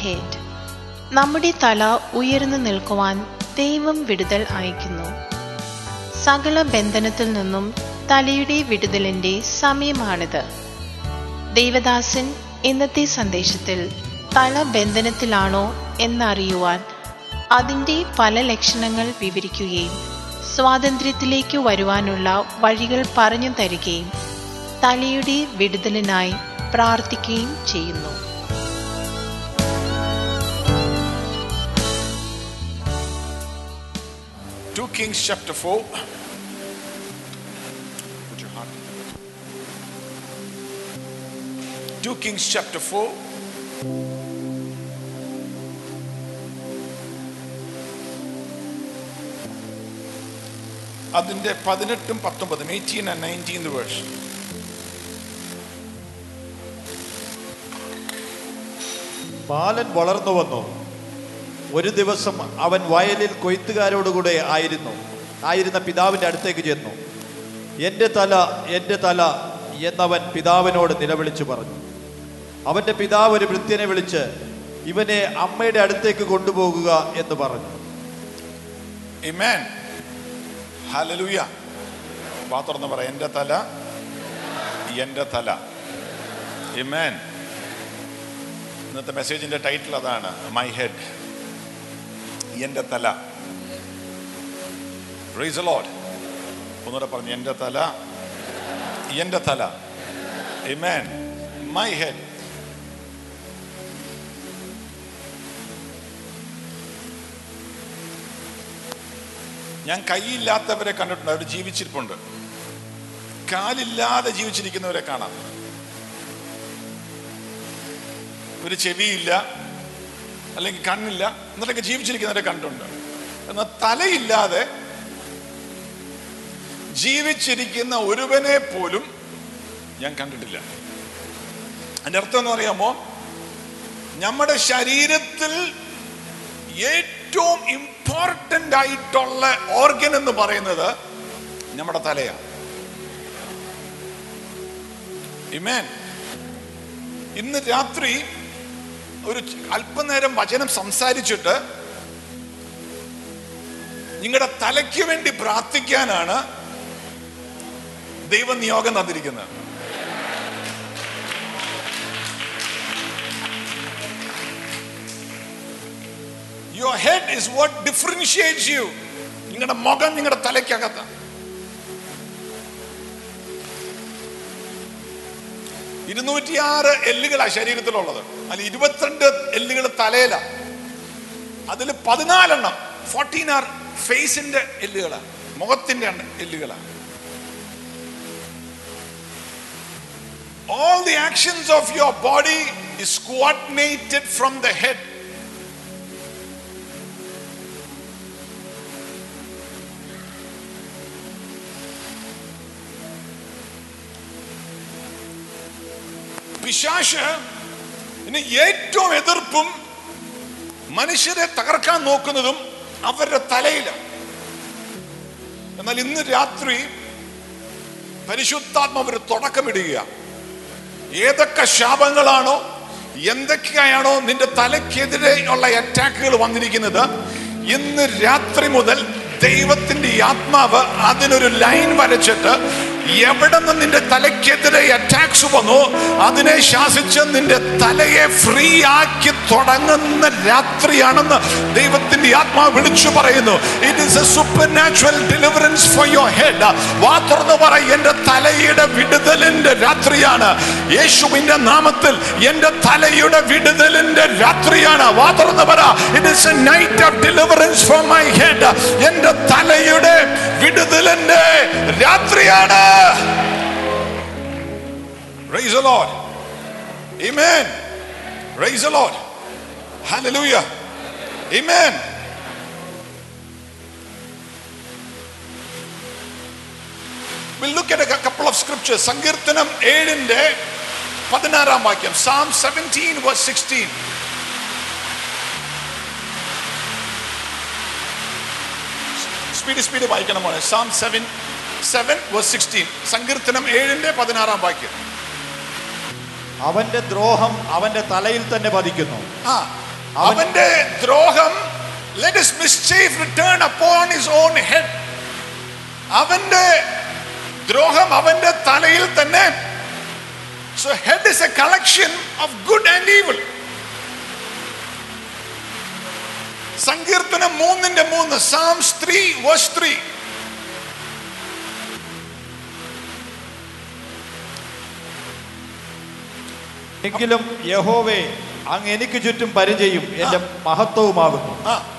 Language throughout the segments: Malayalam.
ഹെഡ് നമ്മുടെ തല ഉയർന്നു നിൽക്കുവാൻ ദൈവം വിടുതൽ അയക്കുന്നു സകല ബന്ധനത്തിൽ നിന്നും തലയുടെ വിടുതലിന്റെ സമയമാണിത് ദേവദാസൻ ഇന്നത്തെ സന്ദേശത്തിൽ തല ബന്ധനത്തിലാണോ എന്നറിയുവാൻ അതിൻ്റെ പല ലക്ഷണങ്ങൾ വിവരിക്കുകയും സ്വാതന്ത്ര്യത്തിലേക്ക് വരുവാനുള്ള വഴികൾ പറഞ്ഞു തരികയും തലയുടെ വിടുതലിനായി പ്രാർത്ഥിക്കുകയും ചെയ്യുന്നു Two Kings chapter 4. Put your heart. Two Kings chapter 4. അതിന്റെ പതിനെട്ടും പത്തൊമ്പതും എയ്റ്റീൻ ആൻഡ് നയൻറ്റീൻ വേഴ്സ് ബാലൻ വളർന്നു വന്നു ഒരു ദിവസം അവൻ വയലിൽ കൊയ്ത്തുകാരോടുകൂടെ ആയിരുന്നു ആയിരുന്ന പിതാവിൻ്റെ അടുത്തേക്ക് ചെന്നു എൻ്റെ തല എൻ്റെ തല എന്നവൻ പിതാവിനോട് നിലവിളിച്ചു പറഞ്ഞു അവൻ്റെ പിതാവ് ഒരു ഭൃത്യനെ വിളിച്ച് ഇവനെ അമ്മയുടെ അടുത്തേക്ക് കൊണ്ടുപോകുക എന്ന് പറഞ്ഞു Amen. ഹല്ലേലൂയ വാ തുറന്ന് പറ എൻ്റെ തല എൻ്റെ തല Amen. ഇന്നത്തെ മെസ്സേജിന്റെ ടൈറ്റിൽ അതാണ് മൈ ഹെഡ് എൻ്റെ തല റീസ് ലോഡ് ഒന്നുകൂടെ പറഞ്ഞു എൻ്റെ തല എൻ്റെ തല Amen. മൈ ഹെഡ് ഞാൻ കൈയില്ലാത്തവരെ കണ്ടിട്ടുണ്ട് അവർ ജീവിച്ചിരിപ്പുണ്ട് കാലില്ലാതെ ജീവിച്ചിരിക്കുന്നവരെ കാണാം ഒരു ചെവിയില്ല അല്ലെങ്കിൽ കണ്ണില്ല എന്നിട്ടൊക്കെ ജീവിച്ചിരിക്കുന്നവരെ കണ്ടിട്ടുണ്ട് എന്നാൽ തലയില്ലാതെ ജീവിച്ചിരിക്കുന്ന ഒരുവനെ പോലും ഞാൻ കണ്ടിട്ടില്ല അതിന്റെ അർത്ഥം എന്ന് അറിയാമോ നമ്മുടെ ശരീരത്തിൽ ഏറ്റവും ഇമ്പോർട്ടൻ്റ് ആയിട്ടുള്ള ഓർഗൻ എന്ന് പറയുന്നത് നമ്മുടെ തലയാണ് ഇമേൻ ഇന്ന് രാത്രി ഒരു അല്പനേരം വചനം സംസാരിച്ചിട്ട് നിങ്ങളുടെ തലയ്ക്ക് വേണ്ടി പ്രാർത്ഥിക്കാനാണ് ദൈവം നിയോഗം തന്നിരിക്കുന്നത് your head is what differentiates you നിങ്ങളുടെ മുഖം നിങ്ങളുടെ തലയ്ക്കകത്താണ് ഇരുന്നൂറ്റിയാറ് എല്ലുകളാ ശരീരത്തിലുള്ളത് അതിൽ ഇരുപത്തിരണ്ട് എല്ലുകൾ തലയില അതിൽ പതിനാലെണ്ണം ഫോർട്ടീൻ ആർ ഫേസിന്റെ എല്ലുകളാണ് മുഖത്തിന്റെ എല്ലുകളാണ് all the actions of your body is coordinated from the head പിശാശ് ഇനി ഏറ്റവും എതിർപ്പും മനുഷ്യരെ തകർക്കാൻ നോക്കുന്നതും അവരുടെ തലയിലാണ് എന്നാൽ ഇന്ന് രാത്രി പരിശുദ്ധാത്മാവ് ഒരു തുടക്കമിടുക ഏതൊക്കെ ശാപങ്ങളാണോ എന്തൊക്കെയാണോ നിന്റെ തലയ്ക്കെതിരെ ഉള്ള അറ്റാക്കുകൾ വന്നിരിക്കുന്നത് ഇന്ന് രാത്രി മുതൽ ദൈവത്തിന്റെ ഈ ആത്മാവ് അതിനൊരു ലൈൻ വരച്ചിട്ട് എവിടെ നിന്ന് നിന്റെ തലയ്ക്കെതിരെ അറ്റാക്സ് വന്നു അതിനെ ശാസിച്ച് നിന്റെ തലയെ ഫ്രീ ആക്കി തുടങ്ങുന്ന രാത്രിയാണെന്ന് ദൈവത്തിന്റെ ആത്മാവ് വിളിച്ചു പറയുന്നു it is a super natural deliverance for your head വാ തുറന്ന് പറ എന്റെ തലയുടെ വിടുതലിന്റെ രാത്രിയാണ് യേശുവിന്റെ നാമത്തിൽ എന്റെ തലയുടെ വിടുതലിന്റെ രാത്രിയാണ് വാ തുറന്ന് പറ it is a night of deliverance for my head എന്റെ തലയുടെ വിടുതലിന്റെ രാത്രിയാണ് Praise the Lord. Amen. Praise the Lord. Hallelujah. Amen. We'll look at a couple of scriptures. സങ്കീർത്തനം ഏഴിന്റെ പതിനാറാം വാക്യം psalm seventeen verse sixteen speed speed വായിക്കണം മോനെ psalm seven seven verse sixteen സങ്കീർത്തനം ഏഴിന്റെ പതിനാറാം വാക്യം അവന്റെ ദ്രോഹം അവന്റെ തലയിൽ തന്നെ പതിക്കുന്നു ആ അവൻ അവന്റെ ദ്രോഹം let his mischief return upon his own head അവന്റെ ദ്രോഹം അവന്റെ തലയിൽ തന്നെ so head is a collection of good and evil സങ്കീർത്തനം മൂന്നിന്റെ മൂന്ന് സാംസ് ത്രീ വേഴ്സ് ത്രീ എങ്കിലും യഹോവേ അങ്ങ് എനിക്ക് ചുറ്റും പരിചയും എന്റെ മഹത്വവുമാകുന്നു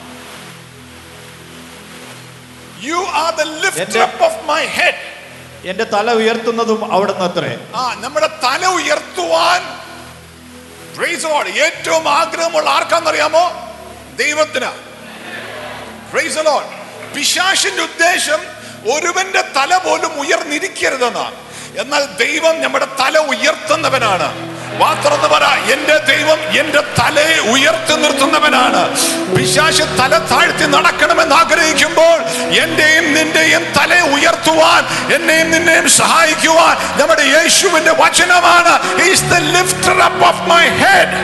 യു ആർ ദ ലിഫ്റ്റർ എന്റെ- അപ്പ് ഓഫ് മൈ ഹെഡ് എന്റെ തല ഉയർത്തുന്നതും അവിടുന്ന് അത്രേ ആ നമ്മുടെ തല ഉയർത്തുവാൻ Praise the Lord. ഏറ്റവും ആഗ്രഹമുള്ള ആർക്കാന്നറിയാമോ ദൈവത്തിന് Praise the Lord. പിശാശിന്റെ ഉദ്ദേശം ഒരുവന്റെ തല പോലും ഉയർന്നിരിക്കരുതെന്നാണ് എന്നാൽ ദൈവം നമ്മുടെ തല ഉയർത്തുന്നവനാണ് വാ തുറന്ന് പറ എന്റെ ദൈവം എന്റെ തലയെ ഉയർത്തി നിർത്തുന്നവനാണ് പിശാശ് തല താഴ്ത്തി നടക്കണമെന്ന് ആഗ്രഹിക്കുമ്പോൾ എന്റെയും നിന്റെയും തലയെ ഉയർത്തുവാൻ എന്നെയും നിന്നെയും സഹായിക്കുവാൻ നമ്മുടെ യേശുവിന്റെ വചനമാണ് is the lifter up of my head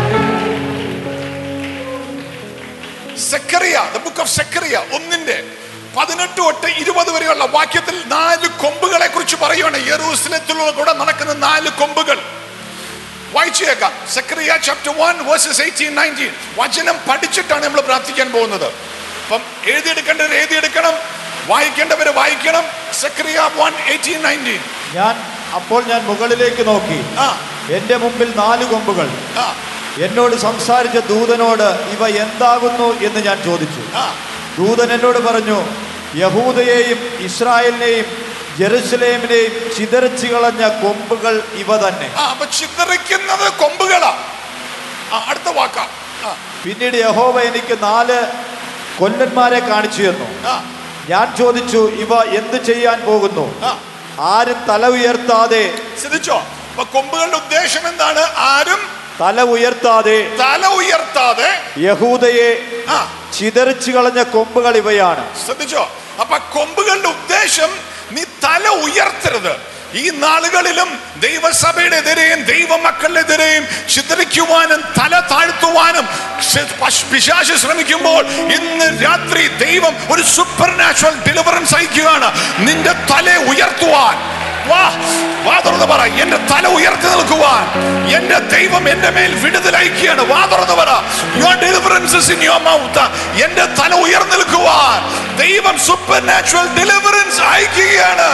Zechariah the book of Zechariah ഒന്നിന്റെ പതിനെട്ട് തൊട്ട് ഇരുപത് വരെയുള്ള വാക്യത്തിൽ നാല് കൊമ്പുകളെ കുറിച്ച് പറയുകയാണ് യെറൂസലത്തിലുള്ള കൂടെ നടക്കുന്ന നാല് കൊമ്പുകൾ വായിച്ചേക്കാം Zechariah chapter one verses eighteen nineteen വചനം പഠിച്ചിട്ടാണ് നമ്മൾ പ്രാർത്ഥിക്കാൻ പോകുന്നത് അപ്പം എഴുതിയെടുക്കേണ്ടവർ എഴുതിയെടുക്കണം വായിക്കേണ്ടവർ വായിക്കണം സെക്രിയ വൺ എയ്റ്റീൻ നയൻറ്റീൻ ഞാൻ അപ്പോൾ ഞാൻ മുകളിലേക്ക് നോക്കി ആ എന്റെ മുമ്പിൽ നാല് കൊമ്പുകൾ ആ എന്നോട് സംസാരിച്ച ദൂതനോട് ഇവ എന്താകുന്നു എന്ന് ഞാൻ ചോദിച്ചു ആ ദൂതൻ എന്നോട് പറഞ്ഞു യഹൂദയെയും ഇസ്രായേലിനെയും ജെറുസലേമിനെയും ചിതറിച്ചു കളഞ്ഞ കൊമ്പുകൾ ഇവ തന്നെ ആ അപ്പൊ ചിതറിക്കുന്നത് കൊമ്പുകളാ ആ അടുത്ത വാക്കാ ആ പിന്നീട് യഹോവ എനിക്ക് നാല് കൊല്ലന്മാരെ കാണിച്ചു തന്നു ആ ഞാൻ ചോദിച്ചു ഇവ എന്ത് ചെയ്യാൻ പോകുന്നു ആ ആരും തല ഉയർത്താതെ ശ്രദ്ധിച്ചോ അപ്പൊ കൊമ്പുകളുടെ ഉദ്ദേശം എന്താണ് ആരും തല ഉയർത്താതെ തല ഉയർത്താതെ യഹൂദയെ ആ ചിതറിച്ചു കളഞ്ഞ കൊമ്പുകൾ ഇവയാണ് ശ്രദ്ധിച്ചോ അപ്പൊ കൊമ്പുകളുടെ ഉദ്ദേശം നീ തല ഉയർത്തരുത് ഈ നാളുകളിലും ദൈവസഭയുടെ എതിരെയും ദൈവമക്കളുടെതിരെയും ചിത്രിക്കുവാനും തല താഴ്ത്തുവാനും ശ- പശ്- പിശാച് ശ്രമിക്കുമ്പോൾ ഇന്ന് രാത്രി ദൈവം ഒരു സൂപ്പർ നാച്ചുറൽ ഡെലിവറൻസ് അയക്കുകയാണ് നിന്റെ തല ഉയർത്തുവാൻ വാ വാ തുറന്ന് പറ എന്റെ തല ഉയർത്തി നിൽക്കുവാൻ എന്റെ ദൈവം എന്റെ മേൽ വിടുതൽ അയക്കുകയാണ് വാ തുറന്ന് പറ your deliverances in your mouth എന്റെ തല ഉയർന്നു നിൽക്കുവാൻ ദൈവം സൂപ്പർ നാച്ചുറൽ ഡെലിവറൻസ് അയക്കുകയാണ്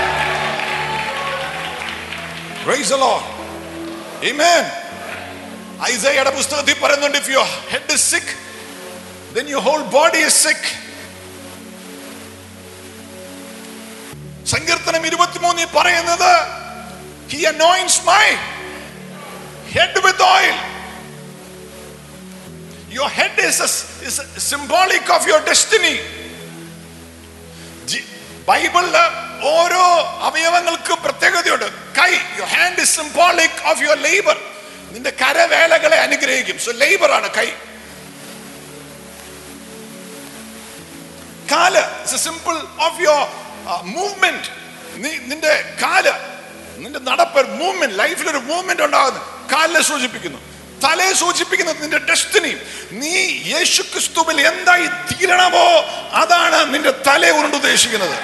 Praise the Lord. Amen. ഐസയുടെ പുസ്തകത്തിൽ പറയുന്നുണ്ട് if your head is sick then your whole body is sick സങ്കീർത്തനം ഇരുപത്തിമൂന്നിൽ പറയുന്നത് he anoints my head with oil your head is a, is a symbolic of your destiny ജി- ബൈബിളില് ഓരോ അവയവങ്ങൾക്കും പ്രത്യേകതയുണ്ട് കൈ your hand is symbolic of your labour നിന്റെ കരവേലകളെ അനുഗ്രഹിക്കും സോ ലേബർ ആണ് കൈ കാല് സിമ്പിൾ ഓഫ് യുവർ മൂവ്മെന്റ് നിന്റെ കാല് നിന്റെ നടപ്പ് മൂവ്മെന്റ് ലൈഫിൽ ഒരു മൂവ്മെന്റ് ഉണ്ടാകുന്നു കാലിനെ സൂചിപ്പിക്കുന്നു തലയെ സൂചിപ്പിക്കുന്നത് നിന്റെ ഡെസ്റ്റിനി നീ യേശു ക്രിസ്തുവിൽ എന്തായി തീരണമോ അതാണ് നിന്റെ തലയെ കൊണ്ട് ഉദ്ദേശിക്കുന്നത്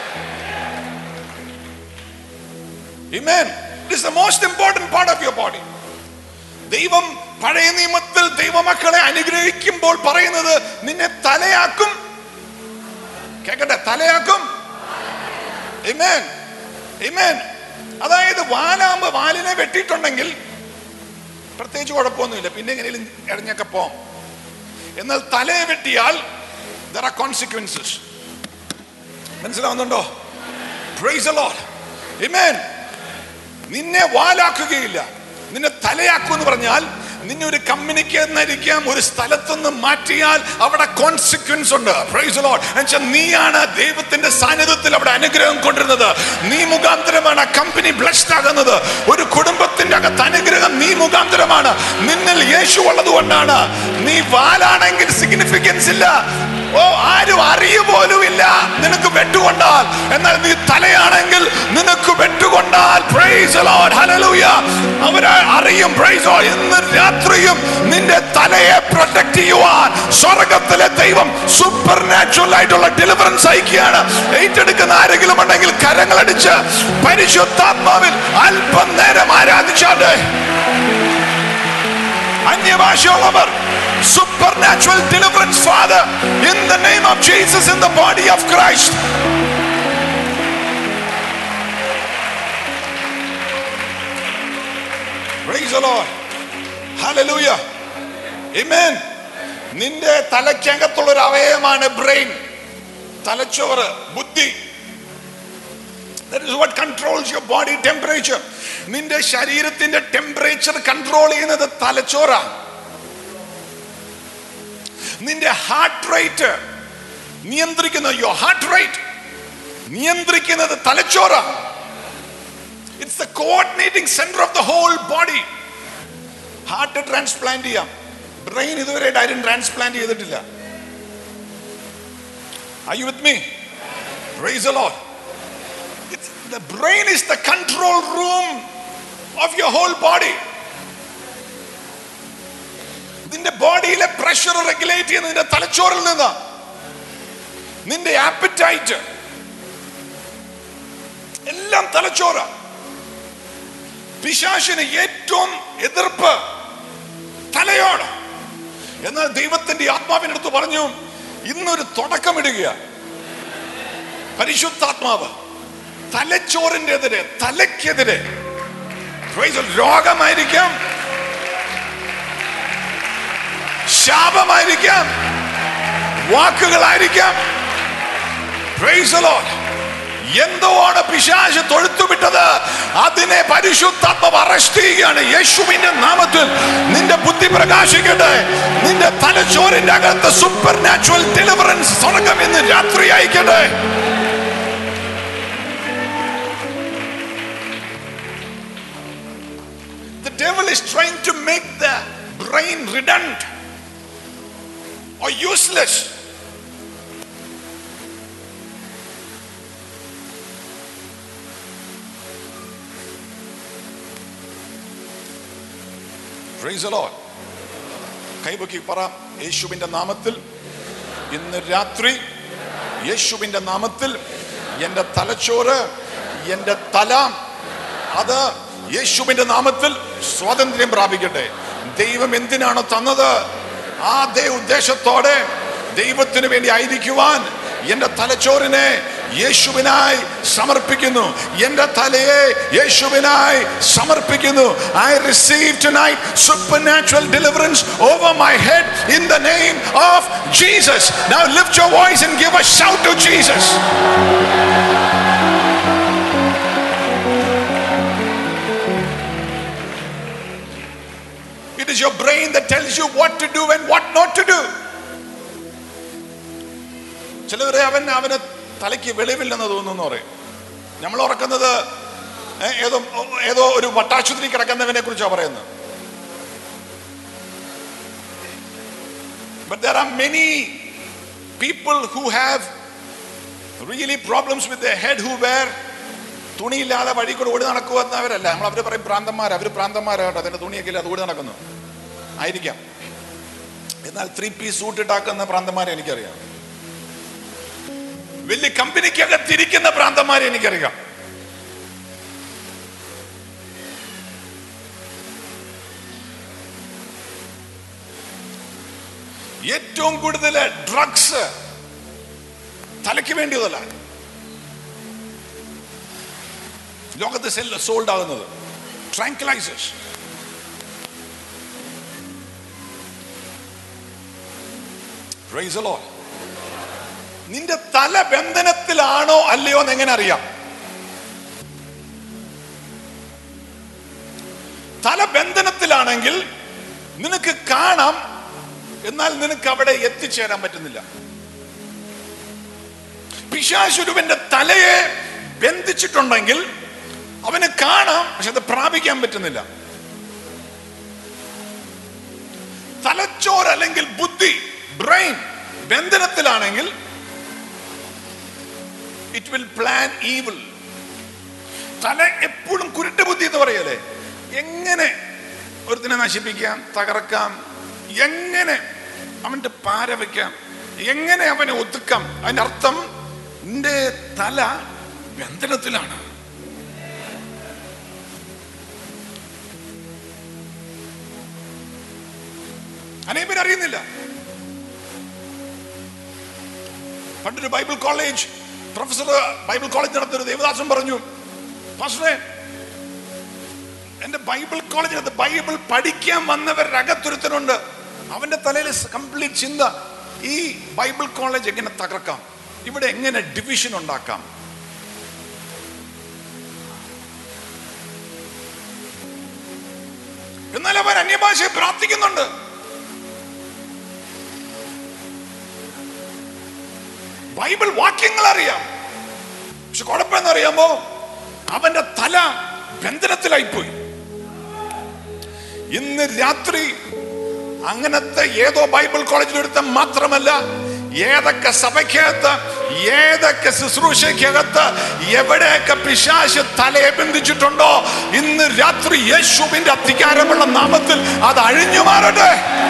Amen. It is the most important part of your body. ദൈവം പഴയ നിയമത്തിൽ ദൈവമക്കളെ അനുഗ്രഹിക്കുമ്പോൾ പറയുന്നത് നിന്നെ തലയാക്കും കേക്കട്ടെ തലയാക്കും Amen. Amen. അതായത് വാലാമ്പ് വാലിനെ വെട്ടിയിട്ടുണ്ടെങ്കിൽ പ്രത്യേകിച്ച് കുഴപ്പമൊന്നുമില്ല പിന്നെ എങ്ങനെയും ഇടഞ്ഞൊക്കെ പോം എന്നാൽ തലയെ വെട്ടിയാൽ ദർ ആർ കോൺസിക്വൻസസ് മനസ്സിലാവുന്നുണ്ടോ പ്രൈസ് the Lord. Amen. നിന്നെ വാലാക്കുകയില്ല നിന്നെ തലയാക്കും എന്ന് പറഞ്ഞാൽ നിന്നെ ഒരു കമ്പനിക്ക് എന്നായിരിക്കാം ഒരു സ്ഥലത്തുനിന്ന് മാറ്റിയാൽ അവിടെ കോൺസിക്വൻസ് ഉണ്ട് പ്രൈസ് ലോഡ് എന്നുവെച്ചാൽ നീയാണ് ദൈവത്തിന്റെ സാന്നിധ്യത്തിൽ അവിടെ അനുഗ്രഹം കൊണ്ടിരുന്നത് നീ മുഖാന്തരമാണ് ആ കമ്പനി ബ്ലസ്ഡ് ആകുന്നത് ഒരു കുടുംബത്തിന്റെ അകത്ത് അനുഗ്രഹം നീ മുഖാന്തരമാണ് നിന്നിൽ യേശു ഉള്ളത് കൊണ്ടാണ് നീ വാലാണെങ്കിൽ സിഗ്നിഫിക്കൻസ് ഇല്ല ഓ ആരും അറിയ പോലും ഇല്ല നിനക്ക് വെട്ടുകൊണ്ടാൽ എന്നാൽ നീ തലയാണെങ്കിൽ നിനക്ക് വെട്ടുകൊണ്ടാൽ praise the Lord hallelujah അവര് അറിയും praise the Lord ഇന്ന് രാത്രിയും നിന്റെ തലയെ പ്രൊട്ടക്ട് ചെയ്യുവാൻ സ്വർഗത്തിലെ ദൈവം സൂപ്പർ നാച്ചുറൽ ആയിട്ടുള്ള ഡെലിവറൻസ് അയക്കുകയാണ് ഏറ്റെടുക്കുന്ന ആരെങ്കിലും ഉണ്ടെങ്കിൽ കരങ്ങളടിച്ച് പരിശുദ്ധാത്മാവിൽ അല്പം നേരം ആരാധിച്ചാട്ടെ അന്യഭാഷയുള്ളവർ supernatural deliverance father in the name of jesus in the body of christ praise the lord hallelujah amen നിന്റെ തലയ്ക്കകത്തുള്ള ഒരു അവയവമാണ് ബ്രെയിൻ തലച്ചോറ് ബുദ്ധി That is what controls your body temperature. നിന്റെ ശരീരത്തിന്റെ ടെമ്പറേച്ചർ കൺട്രോൾ ചെയ്യുന്നത് തലച്ചോറാണ് നിന്റെ ഹാർട്ട് റേറ്റ് നിയന്ത്രിക്കുന്ന യോ ഹാർട്ട് റേറ്റ് നിയന്ത്രിക്കുന്നത് തലച്ചോറാണ് it's the coordinating centre of the whole body heart transplant ചെയ്യാം ബ്രെയിൻ ഇതുവരെ ആരും ട്രാൻസ്പ്ലാന്റ് ചെയ്തിട്ടില്ല Are you with me? Praise the Lord. It's, the brain is the control room of your whole body. നിന്റെ ബോഡിയിലെ പ്രഷർ റെഗുലേറ്റ് ചെയ്യുന്നത് നിന്റെ തലച്ചോറിൽ നിന്ന് നിന്റെ ആപ്പിറ്റൈറ്റ് എല്ലാം തലച്ചോറ പിശാശിന് ഏറ്റവും എതിർപ്പ് തലയോട് എന്നാൽ ദൈവത്തിന്റെ ആത്മാവിനടുത്ത് പറഞ്ഞു ഇന്നൊരു തുടക്കമിടുക പരിശുദ്ധാത്മാവ് തലച്ചോറിന്റെ എതിരെ തലയ്ക്കെതിരെ Praise the Lord. രോഗമായിരിക്കാം ശാപമായിരിക്കാം വാക്കുകളായിരിക്കാം Praise the Lord. എന്തോ ആണ് പിശാച് തൊഴുത്തുവിട്ടത് അതിനെ പരിശുദ്ധാത്മാവ് അറസ്റ്റ് ചെയ്യുകയാണ് യേശുവിന്റെ നാമത്തിൽ നിന്റെ ബുദ്ധി പ്രകാശിക്കട്ടെ നിന്റെ തലച്ചോറിന്റെ അകത്ത് സൂപ്പർ നാച്ചുറൽ ഡെലിവറൻസ് സ്വർഗം ഇന്ന് രാത്രി അയക്കട്ടെ The devil is trying to make the brain redundant or useless. Praise the Lord. കൈപൊക്കി പറ യേശുവിന്റെ നാമത്തിൽ ഇന്ന് രാത്രി യേശുവിന്റെ നാമത്തിൽ എൻ്റെ തലച്ചോറ് എൻ്റെ തല അത് യേശുവിന്റെ നാമത്തിൽ സ്വാതന്ത്ര്യം പ്രാപിക്കട്ടെ ദൈവം എന്തിനാണ് തന്നത് ആ ദൈവ ഉദ്ദേശത്തോടെ ദൈവത്തിന് വേണ്ടി ആയിരിക്കുവാൻ എൻ്റെ തലച്ചോറിനെ യേശുവിനായി സമർപ്പിക്കുന്നു എൻ്റെ തലയെ യേശുവിനായി സമർപ്പിക്കുന്നു I receive tonight supernatural deliverance over my head in the name of Jesus. Now lift your voice and give a shout to Jesus. It is your brain that tells you what to do and what not to do. ചിലവരെ അവൻ അവന് തലയ്ക്ക് വെളിവില്ലെന്ന് തോന്നുന്നു പറയും നമ്മൾ ഉറക്കുന്നത് ഏ, ഏതോ ഏതോ ഒരു വട്ടാശുപത്രി കിടക്കുന്നവനെ കുറിച്ചാണ് പറയുന്നത് But there are many people who have really problems with their head who wear തുണിയില്ലാതെ വഴി കൂടെ ഓടി നടക്കുവന്നവരല്ല നമ്മൾ അവർ പറയും പ്രാന്തന്മാർ അവർ പ്രാന്തന്മാരാകട്ടെ അതിന്റെ തുണിയൊക്കെ ഇല്ലാതെ ഓടി നടക്കുന്നു ആയിരിക്കാം എന്നാൽ ത്രീ പീസ് സൂട്ട് ഇട്ടാക്കുന്ന പ്രാന്തന്മാരെ എനിക്കറിയാം വലിയ കമ്പനിക്കകത്തിരിക്കുന്ന പ്രാന്തന്മാരെ എനിക്കറിയാം ഏറ്റവും കൂടുതൽ ഡ്രഗ്സ് തലയ്ക്ക് വേണ്ടിയതല്ല ലോകത്ത് സെൽ സോൾഡ് ആകുന്നത് ട്രാങ്ക്ലൈസേഴ്സ് Praise the Lord. നിന്റെ തല ബന്ധനത്തിലാണോ അല്ലയോ എന്ന് എങ്ങനെ അറിയാം തല ബന്ധനത്തിലാണെങ്കിൽ നിനക്ക് കാണാം എന്നാൽ നിനക്ക് അവിടെ എത്തിച്ചേരാൻ പറ്റുന്നില്ല പിശാശുരുവന്റെ തലയെ ബന്ധിച്ചിട്ടുണ്ടെങ്കിൽ അവന് കാണാം പക്ഷെ അത് പ്രാപിക്കാൻ പറ്റുന്നില്ല തലച്ചോർ അല്ലെങ്കിൽ ബുദ്ധി ബ്രെയിൻ ബന്ധനത്തിലാണെങ്കിൽ ഇറ്റ് വിൽ പ്ലാൻ ഈവിൾ തല എപ്പോഴും കുരുട്ട് ബുദ്ധി എന്ന് പറയല്ലേ എങ്ങനെ ഒരുത്തിനെ നശിപ്പിക്കാം തകർക്കാം എങ്ങനെ അവന്റെ പാര വയ്ക്കാം എങ്ങനെ അവനെ ഒതുക്കാം അതിന്റെ അർത്ഥം നിന്റെ തല ബന്ധനത്തിലാണ് അനേപേര് അറിയുന്നില്ല പണ്ടൊരു Bible college professor Bible college നടത്തൊരു ദേവദാസൻ പറഞ്ഞു പാസ്റ്ററെ എന്റെ ബൈബിൾ കോളേജിനകത്ത് ബൈബിൾ പഠിക്കാൻ വന്നവരുടെ അകത്തൊരുത്തനുണ്ട് അവന്റെ തലയിൽ കംപ്ലീറ്റ് ചിന്ത ഈ ബൈബിൾ കോളേജ് എങ്ങനെ തകർക്കാം ഇവിടെ എങ്ങനെ ഡിവിഷൻ ഉണ്ടാക്കാം എന്നാൽ അവൻ അന്യഭാഷയെ പ്രാർത്ഥിക്കുന്നുണ്ട് ബൈബിൾ വാക്യങ്ങൾ അറിയാം പക്ഷെ കുഴപ്പം അറിയാമോ അവന്റെ തല ബന്ധനത്തിലായിപ്പോയി ഇന്ന് രാത്രി അങ്ങനത്തെ ഏതോ ബൈബിൾ കോളേജിലെടുത്ത മാത്രമല്ല ഏതൊക്കെ സഭയ്ക്കകത്ത് ഏതൊക്കെ ശുശ്രൂഷയ്ക്കകത്ത് എവിടെയൊക്കെ പിശാശ് തലയെ ബന്ധിച്ചിട്ടുണ്ടോ ഇന്ന് രാത്രി യേശുവിന്റെ അധികാരമുള്ള നാമത്തിൽ അത് അഴിഞ്ഞു മാറട്ടെ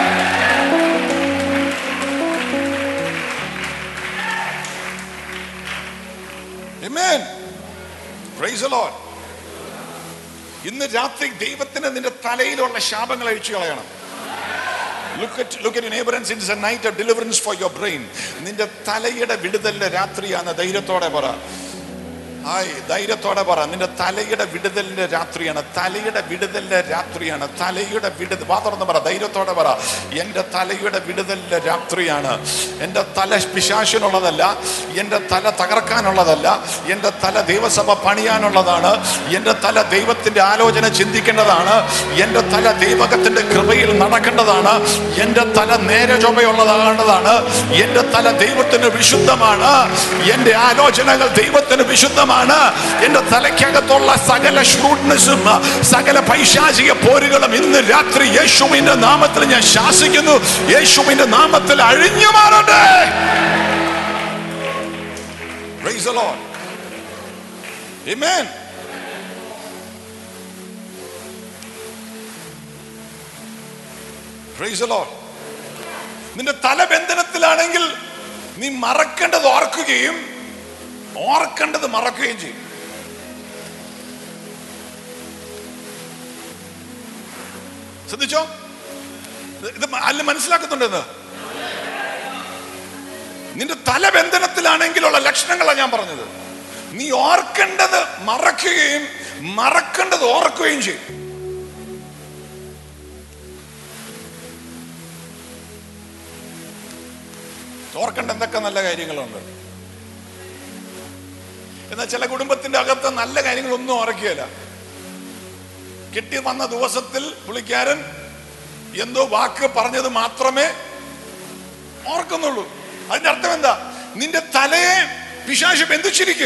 Amen. Praise the Lord. ഇന്ന് രാത്രി ദൈവത്തിന് നിന്റെ തലയിലുള്ള ശാപങ്ങൾ അഴിച്ചു കളയണം Look at, look at your neighbor and say, it's a night of deliverance for your brain. നിന്റെ തലയുടെ വിടുതലിന്റെ രാത്രിയാണ് ധൈര്യത്തോടെ പറ ഹായ് ധൈര്യത്തോടെ പറ നിന്റെ തലയുടെ വിടുതലിന്റെ രാത്രിയാണ് തലയുടെ വിടുതലിന്റെ രാത്രിയാണ് തലയുടെ വിടുതൽ വാ തുറന്ന് പറ ധൈര്യത്തോടെ പറ എൻ്റെ തലയുടെ വിടുതലിന്റെ രാത്രിയാണ് എൻ്റെ തല പിശാശിനുള്ളതല്ല എൻ്റെ തല തകർക്കാനുള്ളതല്ല എൻ്റെ തല ദൈവസഭ പണിയാനുള്ളതാണ് എൻ്റെ തല ദൈവത്തിൻ്റെ ആലോചന ചിന്തിക്കേണ്ടതാണ് എൻ്റെ തല ദൈവകത്തിൻ്റെ കൃപയിൽ നടക്കേണ്ടതാണ് എൻ്റെ തല നേരെ ചൊവ്വയുള്ളതാകേണ്ടതാണ് എൻ്റെ തല ദൈവത്തിന് വിശുദ്ധമാണ് എൻ്റെ ആലോചനകൾ ദൈവത്തിന് വിശുദ്ധമാണ് എൻ്റെ തലയ്ക്കകത്തുള്ള സകല ഷ്രൂഡ്നെസ്സും സകല പൈശാചിക പോരുകളും ഇന്ന് രാത്രി യേശുവിന്റെ നാമത്തിൽ ഞാൻ ശാസിക്കുന്നു യേശുവിന്റെ നാമത്തിൽ അഴിഞ്ഞു മാറട്ടെ Praise the Lord. Amen. Praise the Lord. നിന്റെ തലബന്ധനത്തിലാണെങ്കിൽ നീ മറക്കേണ്ടത് ഓർക്കുകയും ഓർക്കേണ്ടത് മറക്കുകയും ചെയ്യും ശ്രദ്ധിച്ചോ ഇത് അല്ല മനസ്സിലാക്കുന്നുണ്ടെന്ന് നിന്റെ തലബന്ധനത്തിലാണെങ്കിലുള്ള ലക്ഷണങ്ങളാണ് ഞാൻ പറഞ്ഞത് നീ ഓർക്കേണ്ടത് മറക്കുകയും മറക്കേണ്ടത് ഓർക്കുകയും ചെയ്യും ഓർക്കേണ്ട എന്തൊക്കെ നല്ല കാര്യങ്ങളുണ്ട് എന്നാൽ ചില കുടുംബത്തിന്റെ അകത്ത് നല്ല കാര്യങ്ങളൊന്നും ഓർക്കുകയില്ല കിട്ടി വന്ന ദിവസത്തിൽ പുള്ളിക്കാരൻ എന്തോ വാക്ക് പറഞ്ഞത് മാത്രമേ ഓർക്കുന്നുള്ളൂ അതിന്റെ അർത്ഥം എന്താ നിന്റെ തലയെ പിശാശ് ബന്ധിച്ചിരിക്കുക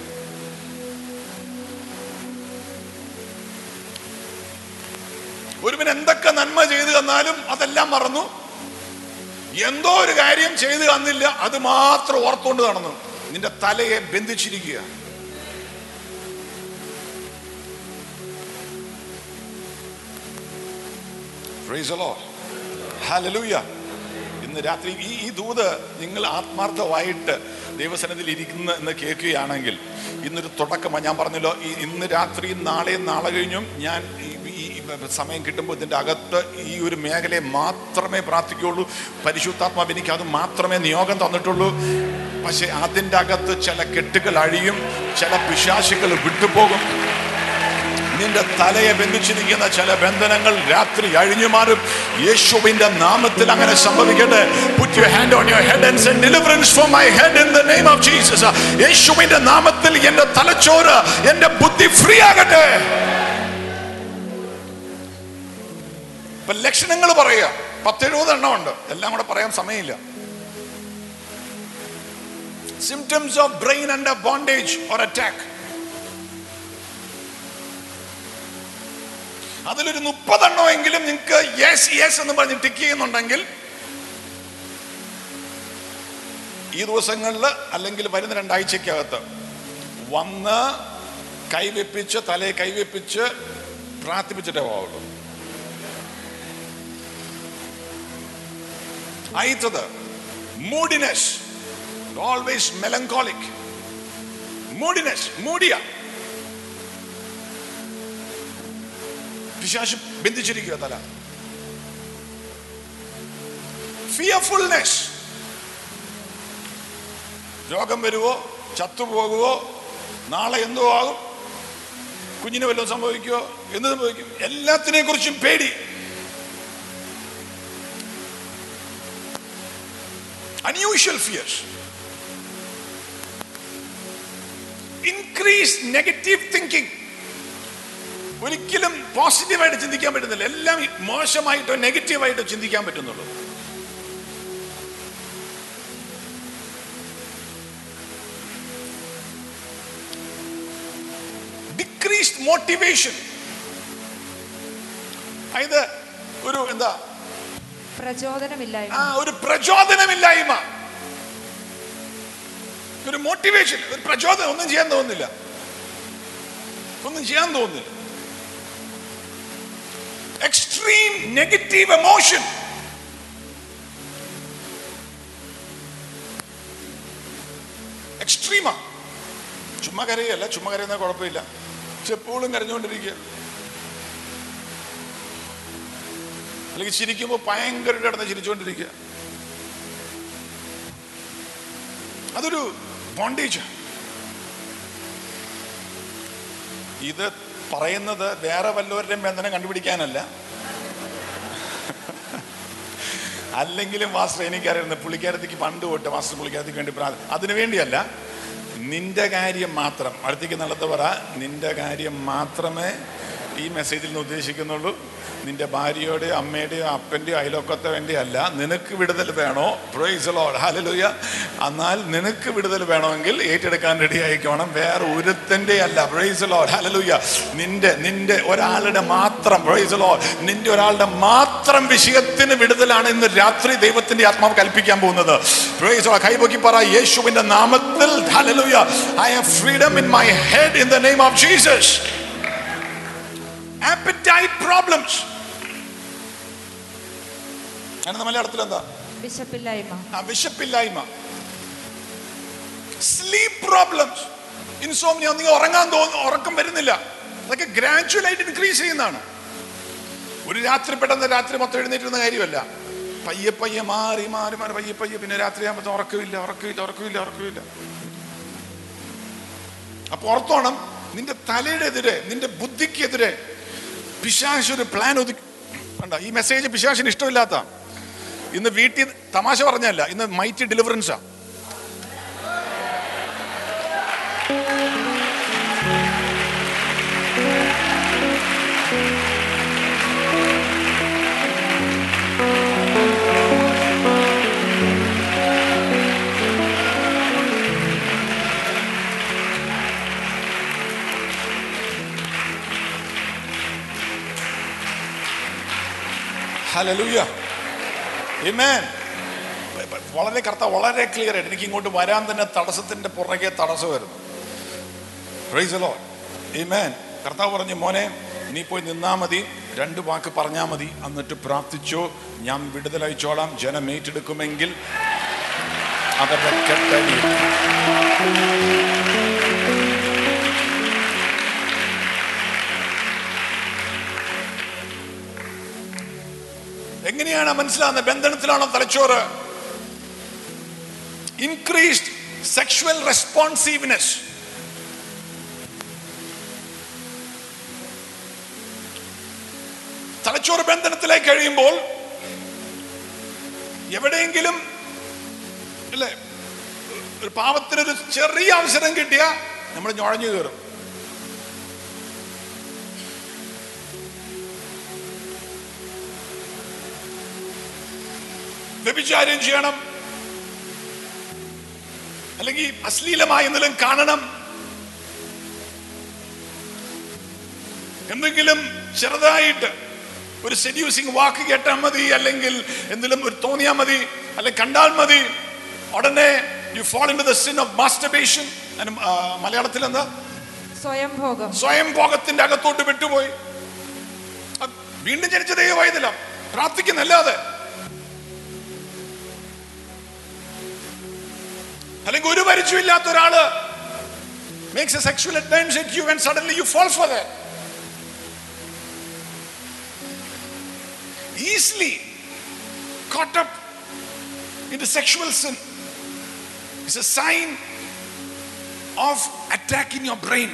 ഒരുവൻ എന്തൊക്കെ നന്മ ചെയ്തു തന്നാലും അതെല്ലാം മറന്നു എന്തോ ഒരു കാര്യം ചെയ്തു തന്നില്ല അത് മാത്രം ഓർത്തുകൊണ്ട് നടന്നു നിന്റെ തലയെ ബന്ധിച്ചിരിക്കുക Praise the Lord. Hallelujah. ഇന്ന് രാത്രി ഈ ഈ ദൂത് നിങ്ങൾ ആത്മാർത്ഥമായിട്ട് ദൈവസനത്തിൽ ഇരിക്കുന്ന എന്ന് കേൾക്കുകയാണെങ്കിൽ ഇന്നൊരു തുടക്കമാണ് ഞാൻ പറഞ്ഞല്ലോ ഈ ഇന്ന് രാത്രിയും നാളെയും നാളെ കഴിഞ്ഞും ഞാൻ ഈ ഈ സമയം കിട്ടുമ്പോൾ ഇതിൻ്റെ അകത്ത് ഈ ഒരു മേഖലയെ മാത്രമേ പ്രാർത്ഥിക്കുകയുള്ളൂ പരിശുദ്ധാത്മാവ് എനിക്ക് അത് മാത്രമേ നിയോഗം തന്നിട്ടുള്ളൂ പക്ഷെ അതിൻ്റെ അകത്ത് ചില കെട്ടുകൾ അഴിയും ചില പിശാശുകൾ വിട്ടുപോകും നിന്റെ തലയെ ബന്ധിച്ചിരിക്കുന്ന ചില ബന്ധനങ്ങൾ രാത്രി അഴിഞ്ഞു മാറും യേശുവിന്റെ നാമത്തിൽ അങ്ങനെ സംഭവിക്കട്ടെ put your hand on your head and send deliverance for my head in the name of Jesus യേശുവിന്റെ നാമത്തിൽ എന്റെ തലച്ചോറ് എന്റെ ബുദ്ധി ഫ്രീ ആകട്ടെ ഇപ്പൊ ലക്ഷണങ്ങൾ പറയുക പത്തെഴുപത് എണ്ണം ഉണ്ട് എല്ലാം കൂടെ പറയാൻ സമയമില്ല symptoms of brain and bondage or attack അതിലൊരു മുപ്പതെണ്ണമെങ്കിലും നിങ്ങൾക്ക് യെസ് യെസ് എന്ന് പറഞ്ഞ് ടിക്ക് ചെയ്യുന്നുണ്ടെങ്കിൽ ഈ ദിവസങ്ങളിൽ അല്ലെങ്കിൽ വരുന്ന രണ്ടാഴ്ചക്കകത്ത് വന്ന് കൈവെപ്പിച്ച് തലയെ കൈവെപ്പിച്ച് പ്രാർത്ഥിപ്പിച്ചിട്ടേ പോവുള്ളൂ ആയിത്തത് മൂഡിനെസ് ഓൾവേസ് മെലങ്കോളിക് മൂഡിനെസ് മൂടിയ പിശാശ് ബന്ധിച്ചിരിക്കുക തല ഫിയർഫുൾനെസ് രോഗം വരുവോ ചത്തുപോകുവോ നാളെ എന്തോ ആകും കുഞ്ഞിന് വല്ലതും സംഭവിക്കുമോ എന്ത് സംഭവിക്കും എല്ലാത്തിനെ കുറിച്ചും പേടി unusual fears increase negative thinking ഒരിക്കലും പോസിറ്റീവായിട്ട് ചിന്തിക്കാൻ പറ്റുന്നില്ല എല്ലാം മോശമായിട്ടോ നെഗറ്റീവായിട്ടോ ചിന്തിക്കാൻ പറ്റുന്നുള്ളൂ ഡിക്രീസ്ഡ് മോട്ടിവേഷൻ അതായത് ഒരു എന്താ പ്രചോദനമില്ലായ്മ ആ ഒരു പ്രചോദനമില്ലായ്മ ഒരു മോട്ടിവേഷൻ ഒരു പ്രചോദനം ഒന്നും ചെയ്യാൻ തോന്നുന്നില്ല ഒന്നും ചെയ്യാൻ തോന്നുന്നില്ല എക്സ്ട്രീം നെഗറ്റീവ് എമോഷൻ എക്സ്ട്രീമാ ചുമ്മാ കരയല്ല ചുമ്മാ കരയുന്ന കുഴപ്പമില്ല പക്ഷെ എപ്പോഴും കരഞ്ഞുകൊണ്ടിരിക്കുക അല്ലെങ്കിൽ ചിരിക്കുമ്പോൾ ഭയങ്കര കിടന്ന് ചിരിച്ചുകൊണ്ടിരിക്കുക അതൊരു ബോണ്ടേജ് ഇത് പറയുന്നത് വേറെ വല്ലവരുടെയും ബന്ധനം കണ്ടുപിടിക്കാനല്ല അല്ലെങ്കിലും മാസ്റ്റർ എനിക്കറിയുന്നത് പുള്ളിക്കാരത്തേക്ക് പണ്ട് തൊട്ട് മാസ്റ്റർ പുള്ളിക്കാരത്തേക്ക് വേണ്ടി പ്രാർത്ഥി അതിനു വേണ്ടിയല്ല നിന്റെ കാര്യം മാത്രം അടുത്തേക്ക് നടത്ത പറ നിന്റെ കാര്യം മാത്രമേ ഈ മെസ്സേജിൽ നിന്ന് ഉദ്ദേശിക്കുന്നുള്ളൂ നിന്റെ ഭാര്യയുടെയോ അമ്മയുടെയോ അപ്പൻ്റെയോ അയലോക്കത്തെ വേണ്ടിയല്ല നിനക്ക് വിടുതൽ വേണോ പ്രൊയ്സലോ ഹലലുയ എന്നാൽ നിനക്ക് വിടുതൽ വേണമെങ്കിൽ ഏറ്റെടുക്കാൻ റെഡി ആയിക്കോണം വേറെ ഒരുത്തൻ്റെ അല്ല പ്രൊയ്സലോ ഹലലുയ നിന്റെ നിന്റെ ഒരാളുടെ മാത്രം പ്രൊയ്സലോ നിന്റെ ഒരാളുടെ മാത്രം വിഷയത്തിന് വിടുതലാണ് ഇന്ന് രാത്രി ദൈവത്തിന്റെ ആത്മാവ് കൽപ്പിക്കാൻ പോകുന്നത് പ്രൊയ്സലോ കൈപൊക്കി പറ യേശുവിന്റെ നാമത്തിൽ hallelujah I have freedom in my head in the name of Jesus appetite problems അതിന് മലയാളത്തിൽ എന്താ വിശപ്പില്ലായ്മ ആ വിശപ്പില്ലായ്മ സ്ലീപ്പ് പ്രോബ്ലംസ് ഇൻസോമിയ നിങ്ങൾ ഉറങ്ങാൻ തോന്നുന്നു ഉറക്കം വരുന്നില്ല അതൊക്കെ ഗ്രാജുവൽ ആയിട്ട് ഇൻക്രീസ് ചെയ്യുന്നതാണ് ഒരു രാത്രി പെട്ടെന്ന് രാത്രി മൊത്തം എഴുന്നേറ്റുന്ന കാര്യമല്ല പയ്യെ പയ്യെ മാറി മാറി മാറി പയ്യെ പയ്യെ പിന്നെ രാത്രി ആകുമ്പോൾ ഉറക്കമില്ല ഉറക്കമില്ല ഉറക്കമില്ല ഉറക്കമില്ല അപ്പൊ ഓർത്തോണം നിന്റെ തലയുടെ എതിരെ നിന്റെ ബുദ്ധിക്കെതിരെ പിശാശ് ഒരു പ്ലാൻ ഒതുക്കി കണ്ട ഈ മെസ്സേജ് പിശാശിന് ഇഷ്ടമില്ലാത്ത ഇന്ന് വീട്ടിൽ തമാശ പറഞ്ഞല്ല ഇന്ന് മൈറ്റി ഡെലിവറൻസാ ഹലലൂയ Amen. വളരെ കർത്ത വളരെ ക്ലിയർ ആയിട്ട് എനിക്ക് ഇങ്ങോട്ട് വരാൻ തന്നെ തടസ്സത്തിന്റെ പുറകെ തടസ്സമായിരുന്നു പ്രൈസ് ലോ Amen. കർത്താവ് പറഞ്ഞു മോനെ നീ പോയി നിന്നാ മതി രണ്ട് വാക്ക് പറഞ്ഞാൽ മതി എന്നിട്ട് പ്രാർത്ഥിച്ചോ ഞാൻ വിടുതലയച്ചോളാം ജനം ഏറ്റെടുക്കുമെങ്കിൽ അവരുടെ കെട്ടടി എങ്ങനെയാണ് മനസ്സിലാകുന്നത് ബന്ധനത്തിലാണോ തലച്ചോറ് ഇൻക്രീസ്ഡ് സെക്ഷുവൽ റെസ്പോൺസീവ്നെസ് തലച്ചോറ് ബന്ധനത്തിലേക്ക് കഴിയുമ്പോൾ എവിടെയെങ്കിലും അല്ലേ ഒരു പാവത്തിനൊരു ചെറിയ അവസരം കിട്ടിയ നമ്മൾ ഞൊഴഞ്ഞു കയറും വ്യഭിചാരം ചെയ്യണം അല്ലെങ്കിൽ അശ്ലീലമായ എന്തെങ്കിലും കാണണം എന്തെങ്കിലും ചെറുതായിട്ട് ഒരു സെഡ്യൂസിങ് വാക്ക് കേട്ടാൽ മതി അല്ലെങ്കിൽ എന്തെങ്കിലും ഒരു തോന്നിയാൽ മതി അല്ലെങ്കിൽ കണ്ടാൽ മതി ഉടനെ you fall into the sin of masturbation മലയാളത്തിൽ എന്താ സ്വയം ഭോഗം സ്വയം ഭോഗത്തിന്റെ അകത്തോട്ട് വിട്ടുപോയി അത് വീണ്ടും ജനിച്ച ദൈവമായതില്ല പ്രാർത്ഥിക്കുന്നല്ലാതെ അല്ലെങ്കിൽ ഒരു പരിചയമില്ലാത്ത ഒരാള് makes a sexual advance at you and suddenly you fall for that. Easily caught up into sexual sin is a sign of attack in your brain.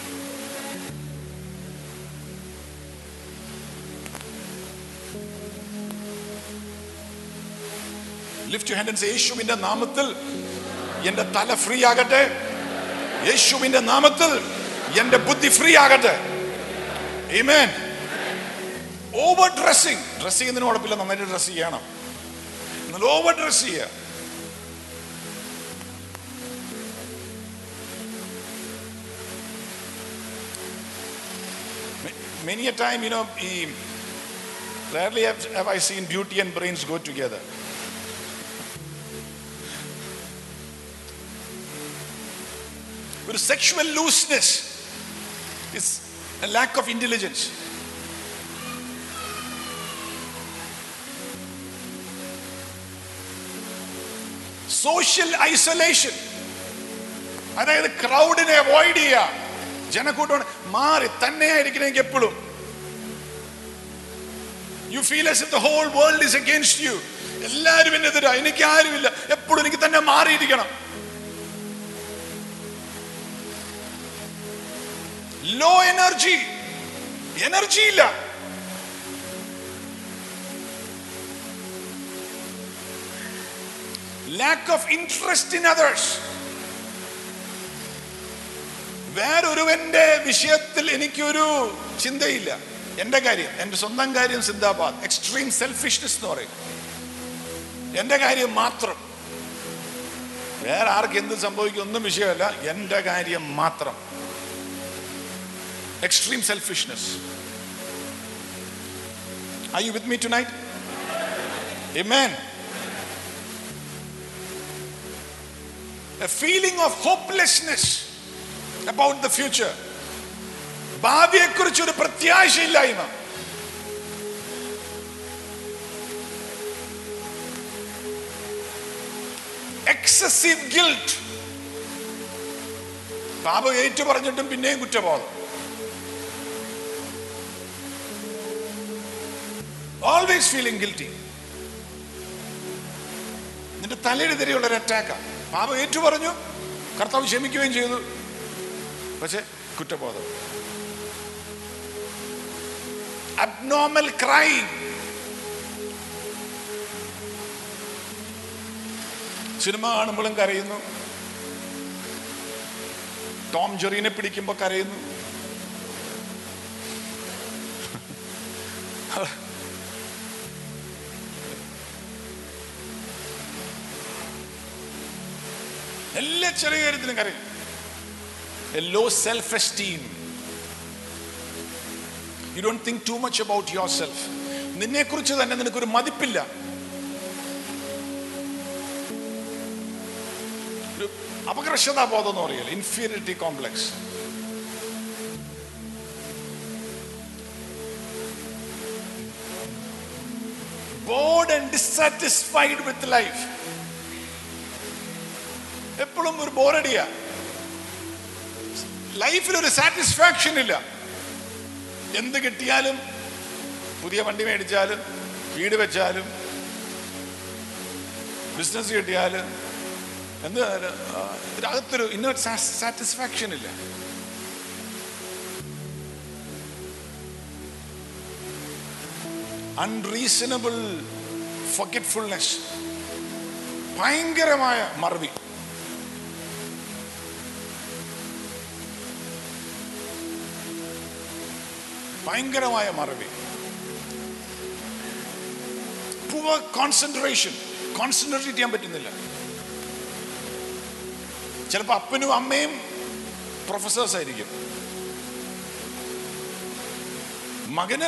Lift you hand and say യേശുവിന്റെ നാമത്തിൽ എന്റെ തല ഫ്രീ ആകട്ടെ യേശുവിന്റെ നാമത്തിൽ എന്റെ ബുദ്ധി ഫ്രീ ആകട്ടെ Amen. ഓവർ ഡ്രസ്സിങ് ഡ്രസ് ചെയ്യുന്നതിന് കുഴപ്പമില്ല നന്നായിട്ട് ഡ്രസ് ചെയ്യണം എന്നാൽ ഓവർ ഡ്രസ് ചെയ്യുക Many a time, you know, he, rarely have, have I seen beauty and brains go together. ഒരു sexual looseness is a lack of intelligence social isolation അതായത് ക്രൗഡിനെ അവോയ്ഡ് ചെയ്യുക ജനക്കൂട്ടം മാറി തന്നെയായിരിക്കണമെങ്കിൽ എപ്പോഴും you feel as the whole world is against you എല്ലാവരും എന്നെതിരാ എനിക്ക് ആരുമില്ല എപ്പോഴും എനിക്ക് തന്നെ മാറിയിരിക്കണം ലോ എനർജി എനർജി ഇല്ല lack of interest in others വേറൊരുവന്റെ വിഷയത്തിൽ എനിക്കൊരു ചിന്തയില്ല എന്റെ കാര്യം എന്റെ സ്വന്തം കാര്യം സിന്ദാബാദ് എക്സ്ട്രീം സെൽഫിഷ്നെസ് എന്ന് പറയും എന്റെ കാര്യം മാത്രം വേറെ ആർക്ക് എന്ത് സംഭവിക്കും ഒന്നും വിഷയമല്ല എന്റെ കാര്യം മാത്രം extreme selfishness. Are you with me tonight? Amen. A feeling of hopelessness about the future. ഭാവിയെക്കുറിച്ച് ഒരു പ്രത്യാശയില്ലായ്മ എക്സസീവ് ഗിൽറ്റ് പാപം ഏറ്റു പറഞ്ഞിട്ടും പിന്നെയും കുറ്റബോധം ഓൾവേസ് ഫീലിംഗ് ഗിൽറ്റി നിന്റെ തലയെതിരെയുള്ള ഒരു അറ്റാക്കാണ് പാപം ഏറ്റു പറഞ്ഞു കർത്താവ് ക്ഷമിക്കുകയും ചെയ്തു പക്ഷെ കുറ്റബോധം അബ്നോർമൽ ക്രൈം സിനിമ കാണുമ്പോഴും കരയുന്നു ടോം ജെറീനെ പിടിക്കുമ്പോൾ കരയുന്നു എല്ലാ ചെറിയ കാര്യത്തിനും കരയും low self esteem you don't think too much about yourself നിന്നെ കുറിച്ച് തന്നെ നിനക്കൊരു മതിപ്പില്ല ഒരു അപകർഷതാബോധം എന്ന് പറയല്ലേ inferiority complex bored and dissatisfied with life എപ്പോഴും ഒരു ബോറടിയാ ലൈഫിൽ ഒരു സാറ്റിസ്ഫാക്ഷൻ ഇല്ല എന്ത് കിട്ടിയാലും പുതിയ വണ്ടി മേടിച്ചാലും വീട് വെച്ചാലും ബിസിനസ് കിട്ടിയാലും എന്ത് ആ, ഇതിനകത്തൊരു ഇന്നൊരു സാറ്റിസ്ഫാക്ഷൻ ഇല്ല അൺറീസണബിൾ ഫൊഗറ്റ്ഫുൾനെസ് ഭയങ്കരമായ മറവി ഭയങ്കരമായ മറവി പുവർ കോൺസെൻട്രേഷൻ കോൺസെൻട്രേറ്റ് ചെയ്യാൻ പറ്റുന്നില്ല ചിലപ്പോൾ അപ്പനും അമ്മയും പ്രൊഫസേഴ്സ് ആയിരിക്കും മകന്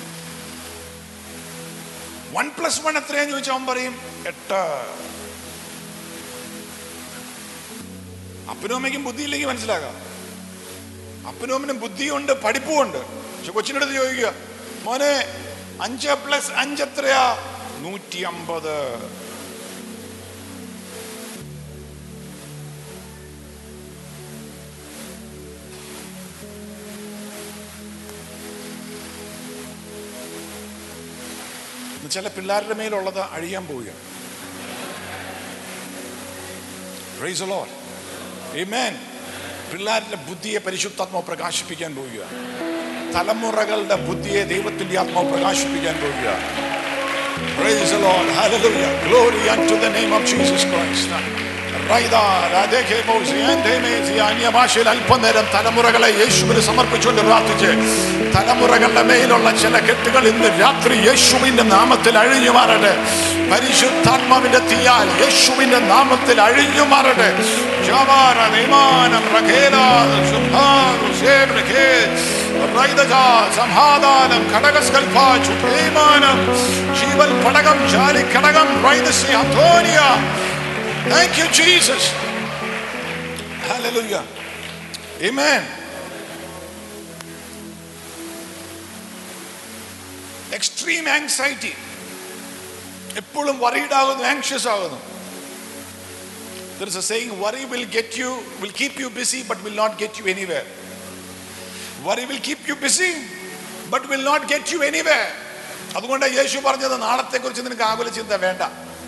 വൺ പ്ലസ് വൺ എത്രയാന്ന് ചോദിച്ചാൽ അവൻ പറയും എട്ട് അപ്പനും അമ്മയ്ക്കും ബുദ്ധിയില്ലെങ്കിൽ മനസ്സിലാകാം അപ്പനും അമ്മനും ബുദ്ധിയുണ്ട് പഠിപ്പുമുണ്ട് പക്ഷെ കൊച്ചിൻ്റെ അടുത്ത് ചോദിക്കുക മോനെ അഞ്ച് പ്ലസ് അഞ്ച് എത്രയാ നൂറ്റി അമ്പത് ചില പിള്ളേരുടെ മേലുള്ളത് അഴിയാൻ പോവുകയാണ് Praise the Lord. Amen. പിള്ളേരുടെ ബുദ്ധിയെ പരിശുദ്ധാത്മാവ് പ്രകാശിപ്പിക്കാൻ പോവുക തലമുറകളുടെ ബുദ്ധിയെ ദൈവത്തിന്റെ ആത്മാവ് പ്രകാശിപ്പിക്കാൻ പോവുക Praise the Lord. Hallelujah. Glory unto the name of Jesus Christ. റൈദാ, രാധേഖേമോസി, ആൻഡേമേസി, അന്യഭാഷയിൽ അല്പനേരം തലമുറകളെ യേശുവിന് സമർപ്പിച്ചുകൊണ്ട് പ്രാർത്ഥിച്ച് തലമുറകളുടെ മേലുള്ള ചില കെട്ടുകൾ ഇന്ന് രാത്രി യേശുവിന്റെ നാമത്തിൽ അഴിഞ്ഞു മാറട്ടെ പരിശുദ്ധാത്മാവിന്റെ തീയാൽ യേശുവിന്റെ നാമത്തിൽ അഴിഞ്ഞു മാറട്ടെ ജാവാര, വിമാനം, റഖേല, സുഭാ, റുസേബ്രഖേ, റൈദജ, സമാധാനം ഘടകസ്കൽഭ ചുഭേമാനം ജീവൽ പടകം ജാലി ഘടകം റൈദസി അധോനിയ Thank you, Jesus. Hallelujah. Amen. Extreme anxiety എപ്പോഴും വറീഡ് ആകുന്നു ആങ്ഷ്യസ് ആകുന്നു There is a saying, worry will get you, will keep you busy, but will not get you anywhere. Worry will keep you busy, but will not get you anywhere. അതുകൊണ്ട് യേശു പറഞ്ഞത് നാളത്തെ കുറിച്ച് നിനക്ക് ആകുല ചിന്ത വേണ്ട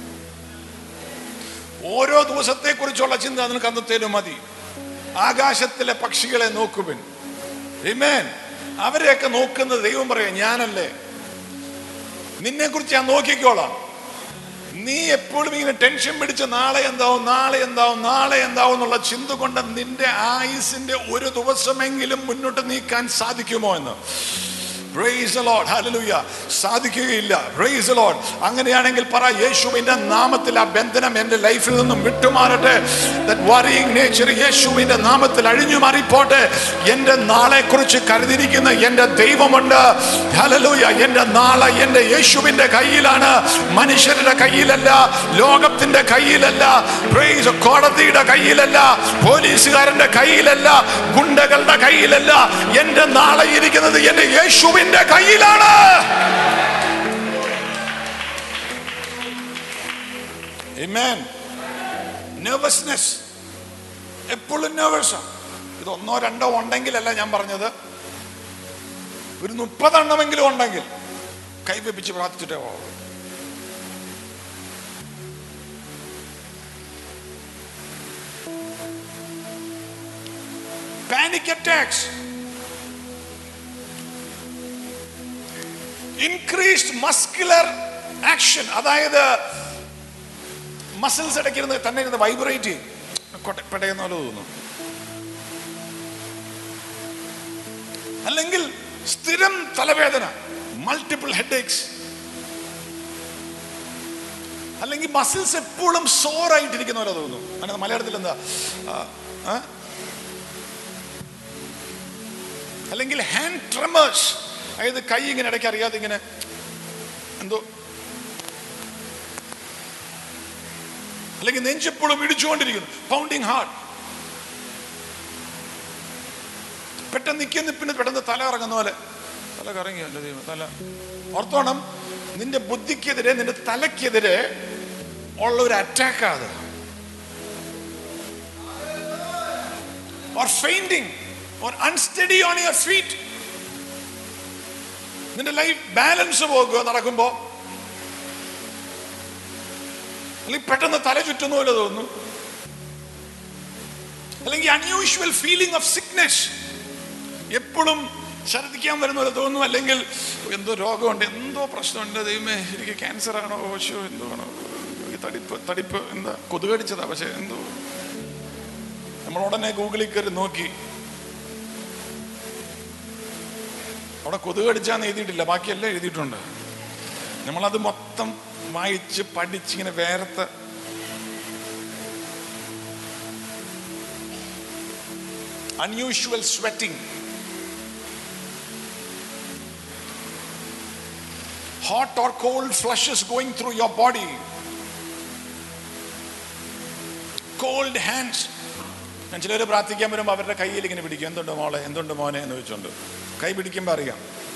ഓരോ ദിവസത്തെ കുറിച്ചുള്ള ചിന്ത നിനക്ക് അന്നത്തേലും മതി ആകാശത്തിലെ പക്ഷികളെ നോക്കുവിൻ Amen. അവരെയൊക്കെ നോക്കുന്നത് ദൈവം പറയാം ഞാനല്ലേ നിന്നെ കുറിച്ച് ഞാൻ നോക്കിക്കോളാം നീ എപ്പോഴും ഇങ്ങനെ ടെൻഷൻ പിടിച്ച് നാളെ എന്താവും നാളെ എന്താവും നാളെ എന്താവും എന്നുള്ള ചിന്ത കൊണ്ട് നിന്റെ ആയുസിന്റെ ഒരു ദിവസമെങ്കിലും മുന്നോട്ട് നീക്കാൻ സാധിക്കുമോ എന്ന് Praise the Lord. Hallelujah. സാധിക്കുകയില്ല Praise the Lord. അങ്ങനെയാണെങ്കിൽ പറ യേശുവിന്റെ നാമത്തിൽ ആ ബന്ധനം എന്റെ ലൈഫിൽ നിന്നും വിട്ടുമാറട്ടെ That worrying nature യേശുവിന്റെ നാമത്തിൽ അഴിഞ്ഞു മാറിപ്പോട്ടെ എന്റെ നാളെ കുറിച്ച് കരുതിയിരിക്കുന്ന എന്റെ ദൈവമുണ്ട് Hallelujah. എന്റെ നാളെ എന്റെ യേശുവിന്റെ കയ്യിലാണ് മനുഷ്യരുടെ കയ്യിലല്ല ലോകത്തിന്റെ കയ്യിലല്ല Praise കോടതിയുടെ കയ്യിലല്ല പോലീസുകാരന്റെ കയ്യിലല്ല ഗുണ്ടകളുടെ കയ്യിലല്ല എന്റെ നാളെ ഇരിക്കുന്നത് എന്റെ യേശുവിന്റെ കയ്യിലാണ് Amen. Nervousness. എപ്പോഴും nervous ആ ഇത് ഒന്നോ രണ്ടോ ഉണ്ടെങ്കിലല്ല ഞാൻ പറഞ്ഞത് ഒരു മുപ്പതെണ്ണമെങ്കിലും ഉണ്ടെങ്കിൽ കൈവെപ്പിച്ച് പ്രാർത്ഥിച്ചിട്ടേ പോകൂ panic attacks increased muscular action അതായത് മസിൽസ് ഇടയ്ക്കിരുന്ന് തന്നെ ഇരുന്ന് വൈബ്രേറ്റ് ചെയ്യും കൊട്ട- പെടയുന്ന പോലെ തോന്നുന്നു അല്ലെങ്കിൽ സ്ഥിരം തലവേദന മൾട്ടിപ്പിൾ ഹെഡേക്സ് അല്ലെങ്കിൽ മസിൽസ് എപ്പോഴും സോറായിട്ടിരിക്കുന്ന പോലെ തോന്നുന്നു അങ്ങനെ മലയാളത്തിൽ എന്താ ആ, ആ? അല്ലെങ്കിൽ ഹാൻഡ് ട്രമേഴ്സ് അതായത് കൈ ഇങ്ങനെ ഇടയ്ക്ക് അറിയാതെ ഇങ്ങനെ എന്തോ അല്ലെങ്കിൽ നെഞ്ചെപ്പോഴും ഇടിച്ചുകൊണ്ടിരിക്കുന്നു പൗണ്ടിങ് ഹാർട്ട് പെട്ടെന്ന് നിൽക്കുന്ന പിന്നെ പെട്ടെന്ന് തല ഇറങ്ങുന്ന പോലെ തല കറങ്ങി എൻ്റെ ദൈവം തല ഓർത്തോണം നിന്റെ ബുദ്ധിക്കെതിരെ നിന്റെ തലയ്ക്കെതിരെ ഉള്ള ഒരു അറ്റാക്ക് അത് or fainting or unsteady on your feet നിന്റെ ലൈഫ് ബാലൻസ് പോകുക നടക്കുമ്പോ അല്ലെങ്കിൽ പെട്ടെന്ന് തല ചുറ്റുന്ന പോലെ തോന്നുന്നു അല്ലെങ്കിൽ അൺയൂഷ്വൽ ഫീലിംഗ് ഓഫ് സിക്നെസ് എപ്പോഴും ഛർദിക്കാൻ വരുന്ന പോലെ തോന്നുന്നു അല്ലെങ്കിൽ എന്തോ രോഗമുണ്ട് എന്തോ പ്രശ്നമുണ്ട് ദൈവമേ എനിക്ക് ക്യാൻസർ ആണോ ഓശോ എന്തോ ആണോ ഈ തടിപ്പ് തടിപ്പ് എന്താ കൊതുകടിച്ചതാ പക്ഷെ എന്തോ നമ്മൾ ഉടനെ ഗൂഗിളിൽ കയറി നോക്കി അവിടെ കൊതുകടിച്ചാന്ന് എഴുതിയിട്ടില്ല ബാക്കിയെല്ലാം എഴുതിയിട്ടുണ്ട് നമ്മളത് മൊത്തം വായിച്ച് പഠിച്ച് ഇങ്ങനെ വേറത്തെ unusual sweating hot or cold flushes going through your body, cold hands, ഞാൻ ചിലർ പ്രാർത്ഥിക്കാൻ വരുമ്പോൾ അവരുടെ കയ്യിൽ ഇങ്ങനെ പിടിക്കും എന്തുണ്ട് മോളെ എന്തുണ്ട് മോനെ എന്ന് വെച്ചുകൊണ്ട് കൈ പിടിക്കുമ്പോൾ അറിയാം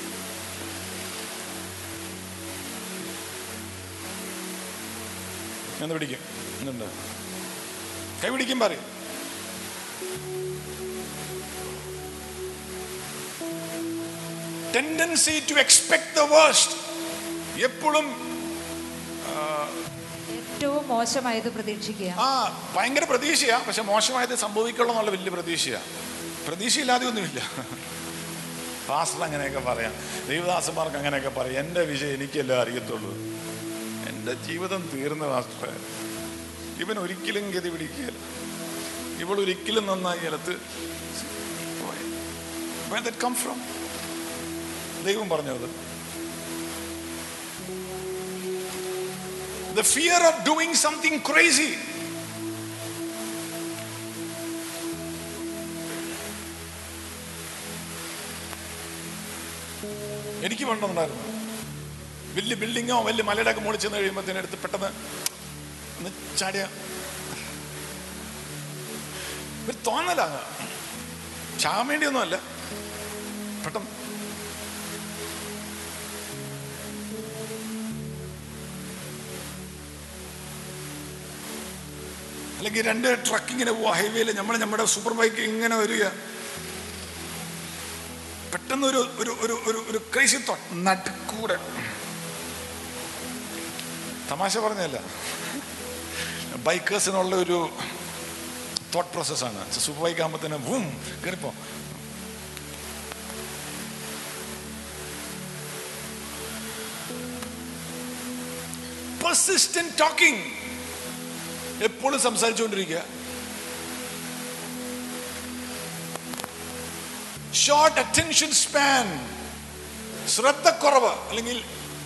എന്ന് പിടിക്കും എന്തുണ്ട് കൈ പിടിക്കുമ്പോൾ അറിയാം tendency to expect the worst എപ്പോഴും ഏറ്റവും മോശമായത് പ്രതീക്ഷിക്കുക ആ ഭയങ്കര പ്രതീക്ഷയാ പക്ഷെ മോശമായത് സംഭവിക്കുള്ളൂ എന്നുള്ള വലിയ പ്രതീക്ഷയാ പ്രതീക്ഷയില്ലാതെ ഒന്നുമില്ല പാസ്റ്റർ അങ്ങനെയൊക്കെ പറയാം ദൈവദാസന്മാർക്ക് അങ്ങനെയൊക്കെ പറയാം എൻ്റെ വിജയം എനിക്കല്ലേ അറിയത്തുള്ളൂ എൻ്റെ ജീവിതം തീർന്ന പാസ്റ്ററെ ഇവൻ ഒരിക്കലും ഗതി പിടിക്കുകയില്ല ഇവൾ ഒരിക്കലും നന്നായി ഇലത്ത് Where did that come from? ദൈവം പറഞ്ഞത് the fear of doing something crazy. എനിക്ക് പണ്ടുണ്ടായിരുന്നു വലിയ ബിൽഡിങ്ങോ വലിയ മലയുടെ ഒക്കെ മുകളിൽ ചെന്ന് കഴിയുമ്പോഴത്തേനും എടുത്ത് പെട്ടെന്ന് ഒന്ന് ചാടിയ ഒരു തോന്നലാണ് ചാകാൻ വേണ്ടിയൊന്നുമല്ല പെട്ടെന്ന് അല്ലെങ്കിൽ രണ്ട് ട്രക്ക് ഇങ്ങനെ പോവാ ഹൈവേയിൽ നമ്മൾ നമ്മുടെ സൂപ്പർ ബൈക്ക് ഇങ്ങനെ വരിക പെട്ടെന്ന് ഒരു ഒരു ഒരു ഒരു ഒരു ക്രൈസി തോട്ട് നടുക്കൂടെ തമാശ പറഞ്ഞല്ല ബൈക്കേഴ്സിനുള്ള ഒരു തോട്ട് പ്രോസസ്സാണ് സൂപ്പർ ബൈക്ക് ആകുമ്പോഴത്തേനും വൂം കയറിപ്പോ persistent talking എപ്പോഴും സംസാരിച്ചുകൊണ്ടിരിക്കുക ഷോർട്ട് അറ്റൻഷൻ സ്പാൻ ശ്രദ്ധക്കുറവ് അല്ലെങ്കിൽ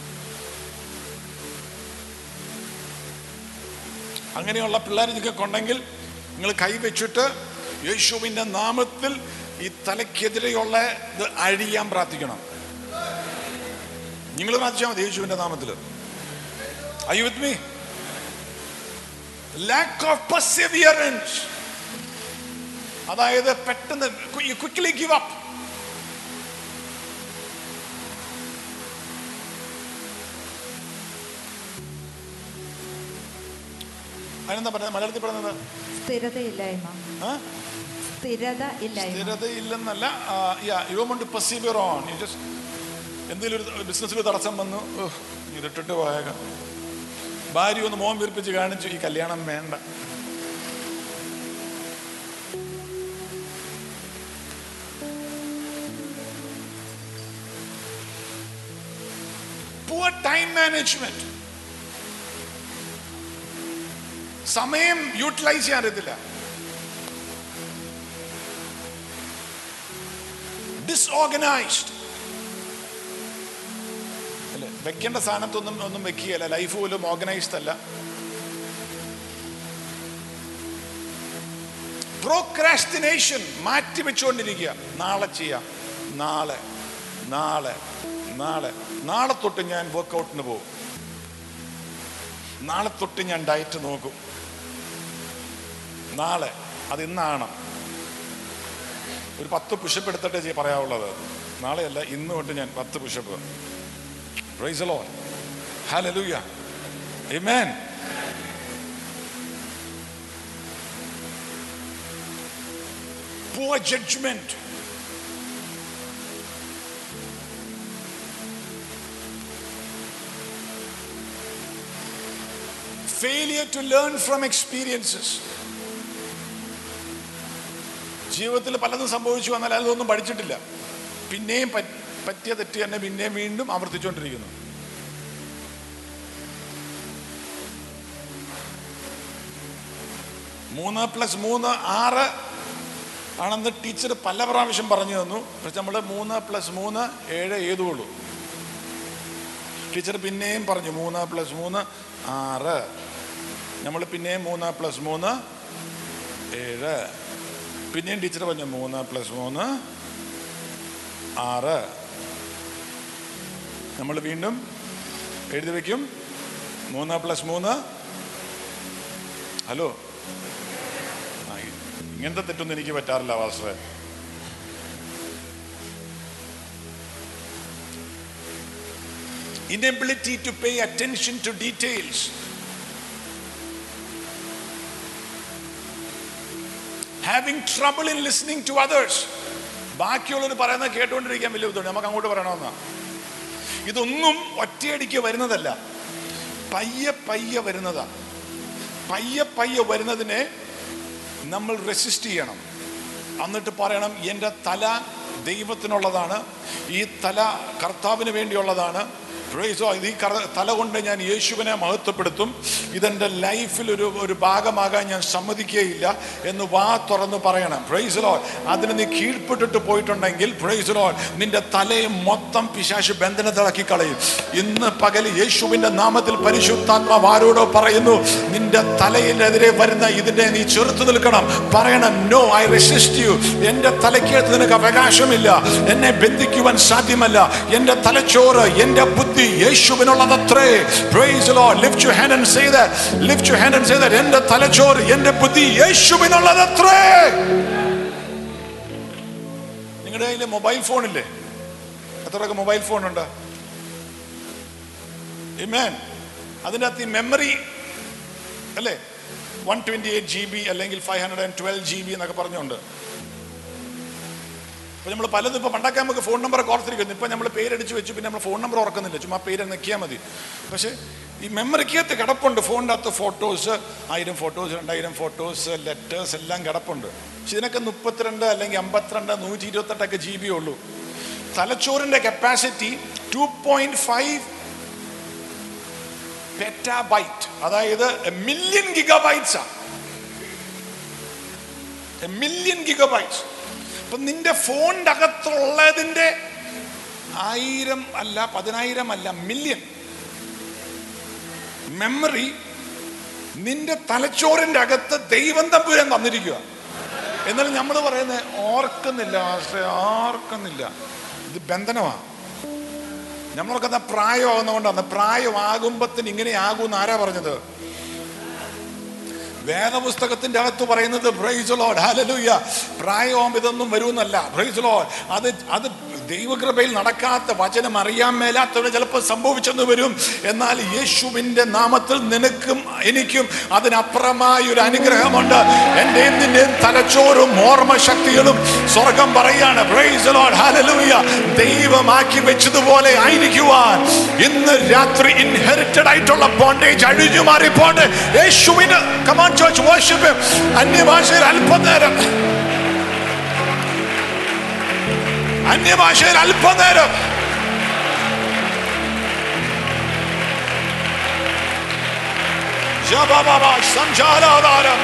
അങ്ങനെയുള്ള പിള്ളേർ നിങ്ങൾക്ക് ഉണ്ടെങ്കിൽ നിങ്ങൾ കൈവച്ചിട്ട് യേശുവിൻ്റെ നാമത്തിൽ ഈ തലയ്ക്കെതിരെയുള്ള ഇത് അഴിയാൻ പ്രാർത്ഥിക്കണം നിങ്ങൾ പ്രാർത്ഥിച്ചാൽ മതി യേശുവിൻ്റെ നാമത്തിൽ Are you with me? Lack of perseverance. അതായത് പെട്ടെന്ന് ക്വിക്ലി ഗിവ് അപ്പ് അതിനെന്താ പറയുന്നത് മലയാളത്തിൽ പറയുന്നത് സ്ഥിരതയില്ലായ്മ ആ? സ്ഥിരത ഇല്ലായ്മ സ്ഥിരതയില്ലെന്നല്ല you won't to persevere on you just എന്തെങ്കിലും ഒരു ബിസിനസ്സിൽ തടസ്സം വന്നു ഉഹ്, ഇതിട്ടിട്ട് പോയേക്കാം ഭാര്യ ഒന്ന് മോൻ വീർപ്പിച്ച് കാണിച്ചു ഈ കല്യാണം വേണ്ട പുവർ ടൈം മാനേജ്മെന്റ് സമയം യൂട്ടിലൈസ് ചെയ്യാൻ അറിയത്തില്ല ഡിസ്ഓർഗനൈസ്ഡ് അല്ലേ വെക്കേണ്ട സ്ഥാനത്തൊന്നും ഒന്നും വെക്കുകയല്ല ലൈഫ് പോലും ഓർഗനൈസ്ഡ് അല്ല പ്രോക്രാസ്റ്റിനേഷൻ മാറ്റി വെച്ചുകൊണ്ടിരിക്കുക നാളെ ചെയ്യാം നാളെ നാളെ നാളെ നാളെ തൊട്ട് ഞാൻ വർക്കൗട്ടിന് പോകും നാളെ തൊട്ട് ഞാൻ ഡയറ്റ് നോക്കും നാളെ അത് ഇന്നാണ് ഒരു പത്ത് പുഷപ്പ് എടുത്തിട്ടേ ചെയ്യ പറയാവുള്ളത് നാളെയല്ല ഇന്ന് തൊട്ട് ഞാൻ പത്ത് push up praise Lord hallelujah amen poor judgment failure to learn from experiences ജീവിതത്തിൽ പലതും സംഭവിച്ചു വന്നാൽ അതൊന്നും പഠിച്ചിട്ടില്ല പിന്നെയും പറ്റ്- പറ്റിയ തെറ്റ് തന്നെ പിന്നെയും വീണ്ടും ആവർത്തിച്ചുകൊണ്ടിരിക്കുന്നു മൂന്ന് പ്ലസ് മൂന്ന് ആറ് ആണെന്ന് ടീച്ചർ പല പ്രാവശ്യം പറഞ്ഞു തന്നു പക്ഷെ നമ്മൾ മൂന്ന് പ്ലസ് മൂന്ന് ഏഴ് എഴുതുള്ളൂ ടീച്ചർ പിന്നെയും പറഞ്ഞു മൂന്ന് പ്ലസ് മൂന്ന് ആറ് നമ്മൾ പിന്നെയും മൂന്ന് പ്ലസ് മൂന്ന് ഏഴ് പിന്നെയും ടീച്ചർ പറഞ്ഞു മൂന്ന് പ്ലസ് മൂന്ന് ആറ് നമ്മൾ വീണ്ടും എഴുതി വെക്കും മൂന്ന് പ്ലസ് മൂന്ന് ഹലോ ആ, ഇ- ഇങ്ങനത്തെ തെറ്റൊന്നും എനിക്ക് പറ്റാറില്ല വാസറെ inability to pay attention to details having trouble in listening to others ബാക്കിയുള്ളവർ പറയുന്നത് കേട്ടുകൊണ്ടിരിക്കാൻ വലിയ ബുദ്ധിമുട്ട് നമുക്ക് അങ്ങോട്ട് പറയണമെന്നാ ഇതൊന്നും ഒറ്റയടിക്ക് വരുന്നതല്ല പയ്യെ പയ്യെ വരുന്നതാ പയ്യെ പയ്യെ വരുന്നതിനെ നമ്മൾ റെസിസ്റ്റ് ചെയ്യണം എന്നിട്ട് പറയണം എൻ്റെ തല ദൈവത്തിനുള്ളതാണ് ഈ തല കർത്താവിന് വേണ്ടിയുള്ളതാണ് Praise God. ഇത് ഈ കറ- തല കൊണ്ട് ഞാൻ യേശുവിനെ മഹത്വപ്പെടുത്തും ഇതെൻ്റെ ലൈഫിൽ ഒരു ഒരു ഭാഗമാകാൻ ഞാൻ സമ്മതിക്കുകയില്ല എന്ന് വാ തുറന്ന് പറയണം പ്രൈസ് ലോ അതിന് നീ കീഴ്പ്പെട്ടിട്ട് പോയിട്ടുണ്ടെങ്കിൽ പ്രൈസ് ലോ നിന്റെ തലയെ മൊത്തം പിശാശ് ബന്ധനത്തിളക്കി കളയും ഇന്ന് പകൽ യേശുവിന്റെ നാമത്തിൽ പരിശുദ്ധാത്മാവ് ആരോടോ പറയുന്നു നിന്റെ തലയിലെതിരെ വരുന്ന ഇതിനെ നീ ചെറുത്തു നിൽക്കണം പറയണം നോ ഐ റെസിസ്റ്റ് യു എന്റെ തലയ്ക്കകത്ത് നിനക്ക് അവകാശമില്ല എന്നെ ബന്ധിക്കുവാൻ സാധ്യമല്ല എന്റെ തലച്ചോറ് എന്റെ ബുദ്ധി യേശുവിനുള്ളതത്രേ praise Lord lift you hand and say that lift you hand and say that എന്റെ തലച്ചോറ് എന്റെ ബുദ്ധി യേശുവിനുള്ളതത്രേ നിങ്ങളുടെ കയ്യിൽ മൊബൈൽ ഫോണില്ലേ എത്രയൊക്കെ മൊബൈൽ ഫോൺ ഉണ്ട് Amen. അതിൻ്റെ അകത്ത് ഈ മെമ്മറി അല്ലേ one twenty eight G B അല്ലെങ്കിൽ five hundred and twelve G B എന്നൊക്കെ പറഞ്ഞുണ്ട് അപ്പൊ നമ്മൾ പലതും ഇപ്പൊ പണ്ടൊക്കെ നമുക്ക് ഫോൺ നമ്പർ ഒക്കെ ഓർത്തിരിക്കുന്നു ഇപ്പൊ നമ്മൾ പേരടിച്ച് വെച്ച് പിന്നെ നമ്മൾ ഫോൺ നമ്പർ ഓർക്കുന്നില്ല ചുമ്മാ പേര് നിൽക്കിയാൽ മതി പക്ഷെ ഈ മെമ്മറിക്കകത്ത് കിടപ്പുണ്ട് ഫോണിൻ്റെ അകത്ത് ഫോട്ടോസ് ആയിരം ഫോട്ടോസ് രണ്ടായിരം ഫോട്ടോസ് ലെറ്റേഴ്സ് എല്ലാം കിടപ്പുണ്ട് പക്ഷെ ഇതിനൊക്കെ മുപ്പത്തിരണ്ട് അല്ലെങ്കിൽ അമ്പത്തിരണ്ട് നൂറ്റി ഇരുപത്തെട്ടൊക്കെ ജി ബി ഉള്ളൂ തലച്ചോറിന്റെ capacity two point five petabyte അതായത് മില്യൺ ഗിഗബൈറ്റ്സ് മില്യൺ ഗിഗബൈറ്റ്സ് അപ്പൊ നിന്റെ ഫോണിന്റെ അകത്തുള്ളതിന്റെ ആയിരം അല്ല പതിനായിരം അല്ല മില്യൺ മെമ്മറി നിന്റെ തലച്ചോറിന്റെ അകത്ത് ദൈവം തമ്പുരാൻ തന്നിരിക്കുക എന്നാലും നമ്മൾ പറയുന്നത് ഓർക്കുന്നില്ല ആശ്രയ ഓർക്കുന്നില്ല ഇത് ബന്ധനമാണ് നമ്മളൊക്കെ പ്രായമാകുന്നതുകൊണ്ടാണ് പ്രായമാകുമ്പത്തിന് ഇങ്ങനെ ആകുമെന്ന് ആരാ പറഞ്ഞത് വേദപുസ്തകത്തിന്റെ അകത്ത് പറയുന്നത് പ്രൈസ് ലോഡ് ഹാലലൂയ പ്രായമാകുമ്പോൾ ഇതൊന്നും വരുമെന്നല്ല പ്രൈസ് ലോഡ് അത് അത് ദൈവകൃപയിൽ നടക്കാത്ത വചനം അറിയാൻ മേലാത്തവന് ചിലപ്പോൾ സംഭവിച്ചെന്ന് വരും എന്നാൽ യേശുവിന്റെ നാമത്തിൽ നിനക്കും എനിക്കും അതിനപ്പുറമായ ഒരു അനുഗ്രഹമുണ്ട് എന്റെയും നിന്റെയും തലച്ചോറും ഓർമ്മശക്തികളും സ്വർഗം പറയാണ് പ്രൈസ് ലോഡ് ഹാലലൂയ ദൈവമാക്കി വെച്ചതുപോലെ ആയിരിക്കുവാൻ ഇന്ന് രാത്രി ഇൻഹെറിറ്റഡ് ആയിട്ടുള്ള ബോണ്ടേജ് അഴിഞ്ഞു മാറിപ്പോണ്ട് യേശുവിന് കമാൻ ചോദിച്ചു വർഷിപ്പ് അന്യഭാഷയിൽ അല്പനേരം അന്യഭാഷയിൽ അല്പനേരം ജബബബ സംജാലാധാരം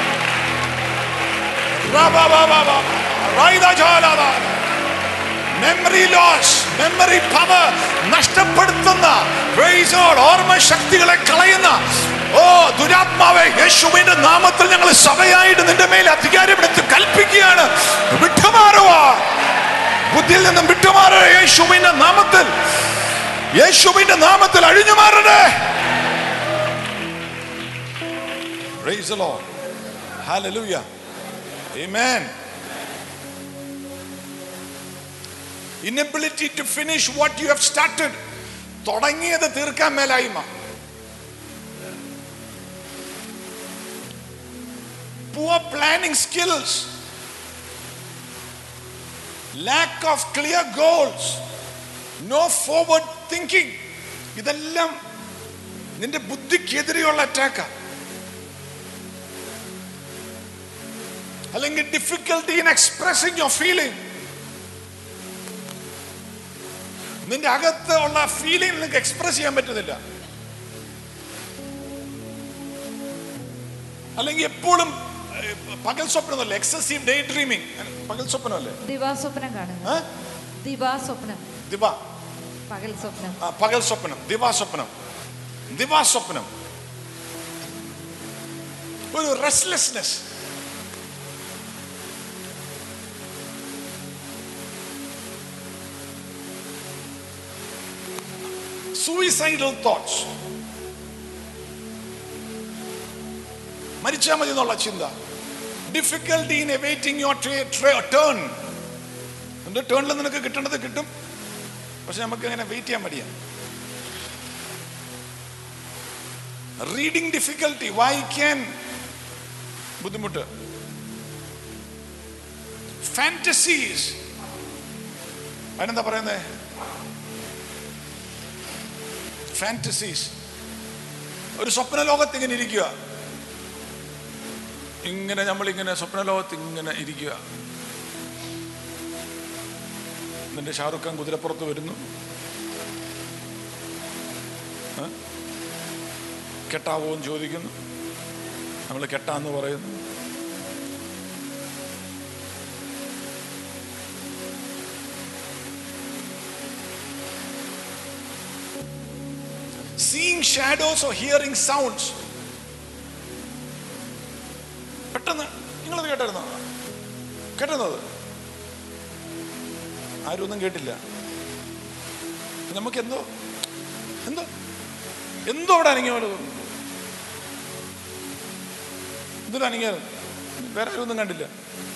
റബബബബ റൈദജാലാധാരം മെമ്മറി ലോസ് മെമ്മറി പവർ നഷ്ടപ്പെടുത്തുന്ന praise God, ഓർമ്മശക്തികളെ കളയുന്ന ഓ ദുരാത്മാവെ യേശുവിന്റെ നാമത്തിൽ ഞങ്ങൾ സഭയായിട്ട് നിന്റെ മേൽ അധികാരമെടുത്ത് കൽപ്പിക്കുകയാണ് വിട്ടുമാറുക ബുദ്ധിയിൽ നിന്നും വിട്ടുമാറുക യേശുവിന്റെ നാമത്തിൽ യേശുവിന്റെ നാമത്തിൽ അഴിഞ്ഞു മാറണേ Praise the Lord. Hallelujah. Amen. inability to finish what you have started തുടങ്ങിയത് തീർക്കാൻ മേലായ്മ poor planning skills lack of clear goals no forward thinking ഇതെല്ലാം നിന്റെ ബുദ്ധിക്കെതിരെയുള്ള അറ്റാക്കാ അല്ലെങ്കിൽ difficulty in expressing your feeling നിന്റെ അകത്ത് ഉള്ള ഫീലിംഗ് നിനക്ക് എക്സ്പ്രസ് ചെയ്യാൻ പറ്റുന്നില്ല അല്ലെങ്കിൽ എപ്പോഴും ഏഹ്, പകൽ സ്വപ്നമല്ലേ എക്സസീവ് ഡേ ഡ്രീമിങ് പകൽ സ്വപ്നമല്ലേ ദിവാസ്വപ്നം കാണുന്നു ഏ? ദിവാസ്വപ്നം ദിവ പകൽ സ്വപ്നം ആ, പകൽ സ്വപ്നം ദിവാസ്വപ്നം ദിവാസ്വപ്നം ഒരു റെസ്റ്റ്ലെസ്നെസ് സൂയിസൈഡൽ തോട്ട്സ് മരിച്ചാൽ മതി എന്നുള്ള ചിന്ത difficulty in awaiting your turn നിന്റെ ടേണിൽ നിനക്ക് കിട്ടേണ്ടത് കിട്ടും പക്ഷെ നമുക്ക് അങ്ങനെ വെയിറ്റ് ചെയ്യാൻ മടിയാ റീഡിംഗ് ഡിഫിക്കൽട്ടി വായിക്കാൻ ബുദ്ധിമുട്ട് ഫാന്റസീസ് അതിനെന്താ പറയുന്നത് ഫാന്റസീസ് ഒരു സ്വപ്ന ലോകത്ത് ഇങ്ങനെ ഇരിക്കുക ഇങ്ങനെ നമ്മളിങ്ങനെ സ്വപ്ന ലോകത്ത് ഇങ്ങനെ ഇരിക്കുക നിന്റെ ഷാറുഖ് ഖാൻ കുതിരപ്പുറത്ത് വരുന്നു ഏ? കെട്ടാവോ എന്ന് ചോദിക്കുന്നു നമ്മൾ കെട്ടാന്ന് പറയുന്നു seeing shadows or hearing sounds പെട്ടെന്ന് നിങ്ങളത് കേട്ടായിരുന്നോ കേട്ടിരുന്നത് ആരും ഒന്നും കേട്ടില്ല നമുക്ക് എന്തോ എന്തോ എന്തോ അവിടെ അനങ്ങിയ പോലെ തോന്നുന്നു എന്തൊരു അനങ്ങിയത് വേറെ ആരും ഒന്നും കണ്ടില്ല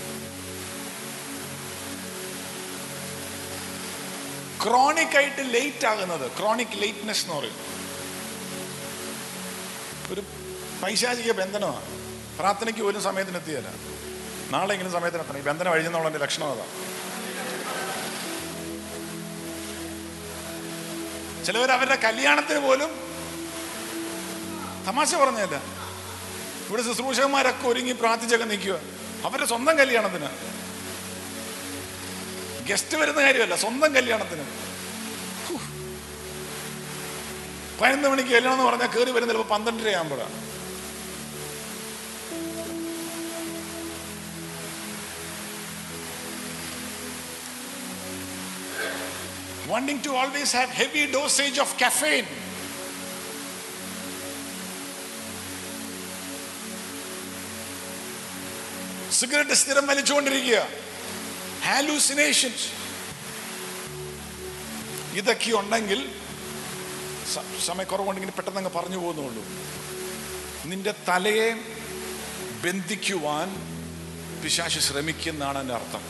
ക്രോണിക് ആയിട്ട് ലേറ്റ് ആകുന്നത് ക്രോണിക് ലേറ്റ്നെസ് എന്ന് പറയും ഒരു പൈശാചിക ബന്ധനമാണ് പ്രാർത്ഥനയ്ക്ക് പോലും സമയത്തിന് എത്തിയല്ല നാളെ എങ്കിലും സമയത്തിന് എത്തണം ഈ ബന്ധനം അഴിഞ്ഞെന്നുള്ളതിന്റെ ലക്ഷണം അതാ ചിലവർ അവരുടെ കല്യാണത്തിന് പോലും തമാശ പറഞ്ഞല്ല ഇവിടെ ശുശ്രൂഷകന്മാരൊക്കെ ഒരുങ്ങി പ്രാർത്ഥിച്ചൊക്കെ നിൽക്കുക അവരുടെ സ്വന്തം കല്യാണത്തിന് ഗസ്റ്റ് വരുന്ന കാര്യമല്ല സ്വന്തം കല്യാണത്തിന് ഹൂ. പതിനൊന്ന് മണിക്ക് കല്യാണം എന്ന് പറഞ്ഞാൽ കയറി വരുന്ന ചിലപ്പോൾ പന്ത്രണ്ടര ആകുമ്പോഴാണ് wanting to always have heavy dosage of caffeine cigarette സ്ഥിരം വലിച്ചുകൊണ്ടിരിക്കുക ഹാലൂസിനേഷൻസ് ഇതൊക്കെ ഉണ്ടെങ്കിൽ സ- സമയക്കുറവുണ്ടെങ്കിൽ പെട്ടെന്ന് അങ്ങ് പറഞ്ഞു പോകുന്നുള്ളൂ നിന്റെ തലയെ ബന്ധിക്കുവാൻ പിശാശ് ശ്രമിക്കുന്നതാണ് എൻ്റെ അർത്ഥം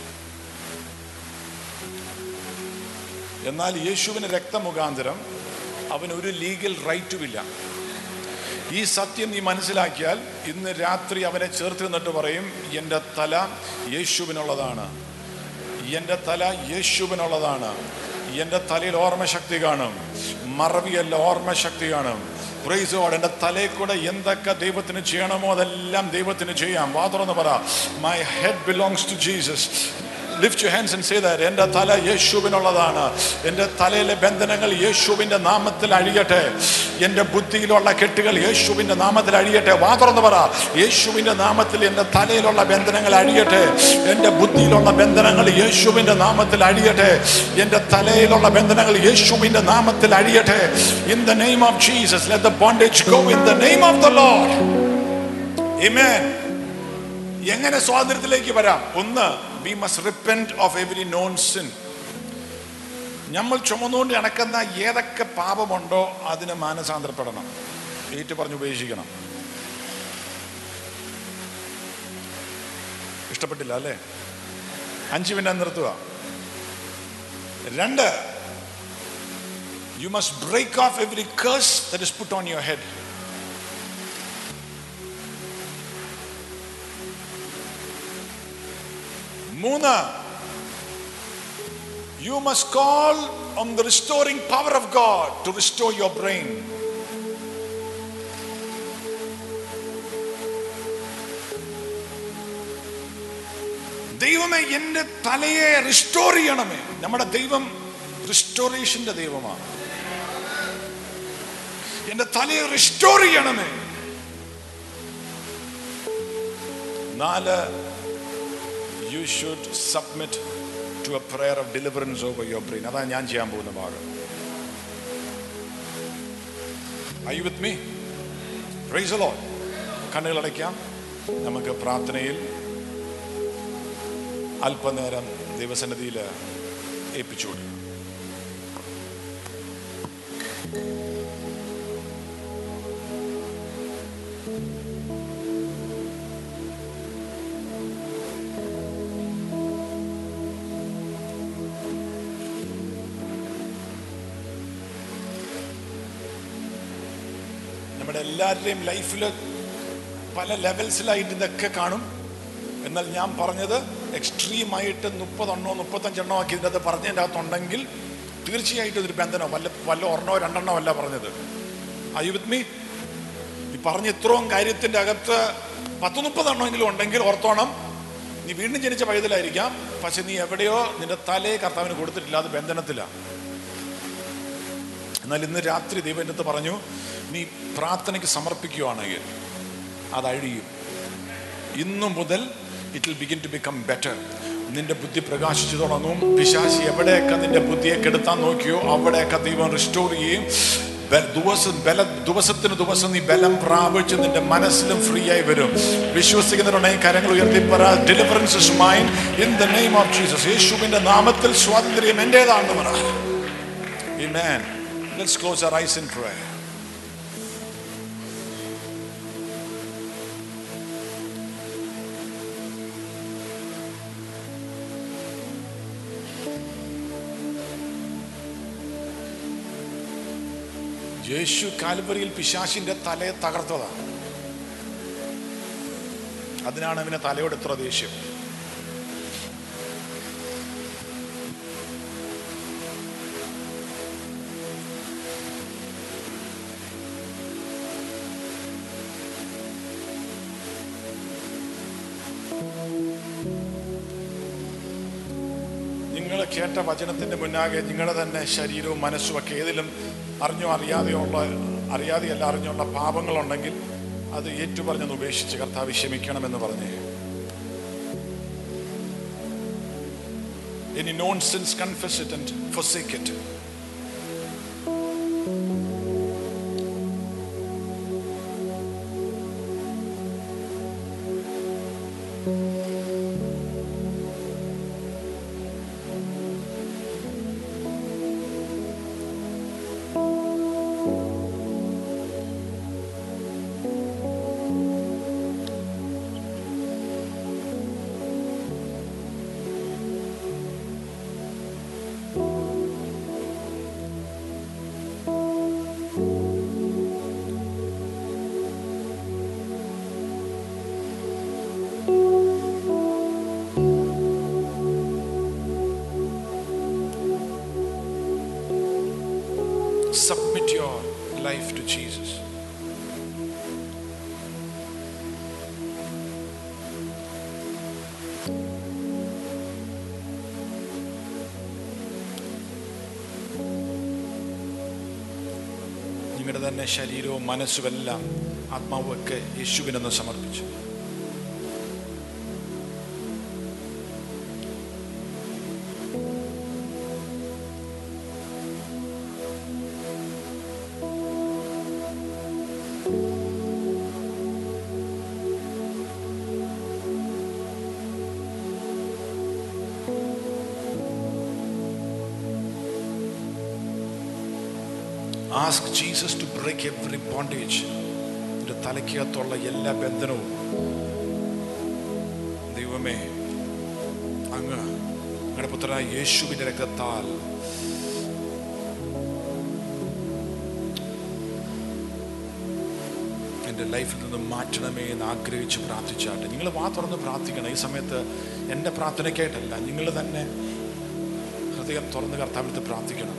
എന്നാൽ യേശുവിന് രക്തമുഖാന്തരം അവന് ഒരു ലീഗൽ റൈറ്റുമില്ല ഈ സത്യം നീ മനസ്സിലാക്കിയാൽ ഇന്ന് രാത്രി അവനെ ചേർത്ത് നിന്നിട്ട് പറയും എൻ്റെ തല യേശുവിനുള്ളതാണ് എൻ്റെ തല യേശുവിനുള്ളതാണ് എൻ്റെ തലയിൽ ഓർമ്മശക്തി കാണും മറവിയല്ല ഓർമ്മശക്തി കാണും പ്രൈസ് ഗോഡ് എൻ്റെ തലയിൽ കൂടെ എന്തൊക്കെ ദൈവത്തിന് ചെയ്യണമോ അതെല്ലാം ദൈവത്തിന് ചെയ്യാം വാ തുറന്ന് പറ my head belongs to Jesus lift you hands and say that എൻ്റെ തല യേശുവിനുള്ളതാണ് എൻ്റെ തലയിലെ ബന്ധനങ്ങൾ യേശുവിൻ്റെ നാമത്തിൽ അഴിയട്ടെ എൻ്റെ ബുദ്ധിയിലുള്ള കെട്ടുകൾ യേശുവിൻ്റെ നാമത്തിൽ അഴിയട്ടെ വാ തുറന്ന് പറ യേശുവിൻ്റെ നാമത്തിൽ എൻ്റെ തലയിലുള്ള ബന്ധനങ്ങൾ അഴിയട്ടെ എൻ്റെ ബുദ്ധിയിലുള്ള ബന്ധനങ്ങൾ യേശുവിൻ്റെ നാമത്തിൽ അഴിയട്ടെ എൻ്റെ തലയിലുള്ള ബന്ധനങ്ങൾ യേശുവിൻ്റെ നാമത്തിൽ അഴിയട്ടെ in the name of Jesus let the bondage go in the name of the Lord amen എങ്ങനെ സ്വാതന്ത്ര്യത്തിലേക്ക് വരാം ഒന്ന് we must repent of every known sin നമ്മൾ ചുമന്നുകൊണ്ട് നടക്കുന്ന ഏതൊക്കെ പാപമുണ്ടോ അതിന് മാനസാന്തരപ്പെടണം ഏറ്റു പറഞ്ഞ് ഉപേക്ഷിക്കണം ഇഷ്ടപ്പെട്ടില്ല അല്ലേ അഞ്ച് മിനിറ്റ് നിർത്തുക രണ്ട് you must break off every curse that is put on your head മൂന്ന് you must call on the restoring power of God to restore your brain ദൈവമേ എന്റെ തലയെ റിസ്റ്റോർ ചെയ്യണമേ നമ്മുടെ ദൈവം റിസ്റ്റോറേഷന്റെ ദൈവമാണ് എന്റെ തലയെ റിസ്റ്റോർ ചെയ്യണമേ നാല് you should submit to a prayer of deliverance over your brain അതാണ് ഞാൻ ചെയ്യാൻ പോകുന്ന ഭാഗം I with me praise Lord കണ്ണുകളടയ്ക്കാം നമുക്ക് പ്രാർത്ഥനയിൽ അല്പനേരം ദൈവസന്നിധിയിൽ ഏൽപ്പിച്ചു കൊടുക്കാം നിങ്ങളുടെ എല്ലാവരുടെയും ലൈഫിൽ പല ലെവൽസിലായിട്ട് ഇതൊക്കെ കാണും എന്നാൽ ഞാൻ പറഞ്ഞത് എക്സ്ട്രീമായിട്ട് മുപ്പതെണ്ണോ മുപ്പത്തഞ്ചെണ്ണോ ആക്കി ഇതിൻ്റെ അകത്ത് പറഞ്ഞതിൻ്റെ അകത്തുണ്ടെങ്കിൽ തീർച്ചയായിട്ടും ഇതൊരു ബന്ധനോ വല്ല വല്ല ഒരെണ്ണോ രണ്ടെണ്ണോ അല്ല പറഞ്ഞത് ഐ വിത്ത് മീ ഈ പറഞ്ഞ ഇത്രയും കാര്യത്തിൻ്റെ അകത്ത് പത്ത് മുപ്പതെണ്ണമെങ്കിലും ഉണ്ടെങ്കിൽ ഓർത്തോണം നീ വീണ്ടും ജനിച്ച പൈതലായിരിക്കാം പക്ഷെ നീ എവിടെയോ നിന്റെ തലയെ കർത്താവിന് കൊടുത്തിട്ടില്ല അത് ബന്ധനത്തിലാണ് എന്നാൽ ഇന്ന് രാത്രി ദൈവം എൻ്റെ അടുത്ത് പറഞ്ഞു നീ പ്രാർത്ഥനയ്ക്ക് സമർപ്പിക്കുകയാണെങ്കിൽ അത് അഴിയും ഇന്നു മുതൽ it will begin to become better നിന്റെ ബുദ്ധി പ്രകാശിച്ചു തുടങ്ങും പിശാശി എവിടെയൊക്കെ നിന്റെ ബുദ്ധിയെ കെടുത്താൻ നോക്കിയോ അവിടെയൊക്കെ ദൈവം റിസ്റ്റോർ ചെയ്യും ബെ- ദിവസം ബല ദിവസത്തിന് ദിവസം നീ ബലം പ്രാപിച്ച് നിന്റെ മനസ്സിലും ഫ്രീ ആയി വരും വിശ്വസിക്കുന്നവരുണ്ടെങ്കിൽ കരങ്ങൾ ഉയർത്തി പറ deliverance is mine in the name of Jesus യേശുവിന്റെ നാമത്തിൽ സ്വാതന്ത്ര്യം എന്റേതാണെന്ന് പറ Amen. Let's close our eyes in prayer. യേശു കാൽവരിയിൽ പിശാശിന്റെ തലയെ തകർത്തതാണ് അതിനാണ് അവന് തലയോട് ഇത്ര ദേഷ്യം നിങ്ങൾ കേട്ട വചനത്തിന്റെ മുന്നാകെ നിങ്ങളുടെ തന്നെ ശരീരവും മനസ്സും ഒക്കെ ഏതിലും അറിഞ്ഞോ അറിയാതെയോ ഉള്ള അറിയാതെയല്ല അറിഞ്ഞുള്ള പാപങ്ങളുണ്ടെങ്കിൽ അത് ഏറ്റുപറഞ്ഞൊന്ന് ഉപേക്ഷിച്ച് കർത്താവ് ക്ഷമിക്കണമെന്ന് പറഞ്ഞേ Any known sins, confess it and forsake it. Submit your life to Jesus. നിങ്ങളുടെ തന്നെ ശരീരവും മനസ്സുമെല്ലാം ആത്മാവും ഒക്കെ യേശുവിനെന്ന് സമർപ്പിച്ചു ask Jesus to break every bondage നിന്റെ തലയ്ക്കകത്തുള്ള എല്ലാ ബന്ധനവും ദൈവമേ അങ്ങ് അങ്ങയുടെ പുത്രനായ യേശുവിന്റെ രക്തത്താൽ എൻ്റെ ലൈഫിൽ നിന്ന് മാറ്റണമേ എന്ന് ആഗ്രഹിച്ച് പ്രാർത്ഥിച്ചാട്ടെ നിങ്ങൾ വാ തുറന്ന് പ്രാർത്ഥിക്കണം ഈ സമയത്ത് എൻ്റെ പ്രാർത്ഥനയ്ക്കായിട്ടല്ല നിങ്ങൾ തന്നെ ഹൃദയം തുറന്ന് കർത്താവിനടുത്ത് പ്രാർത്ഥിക്കണം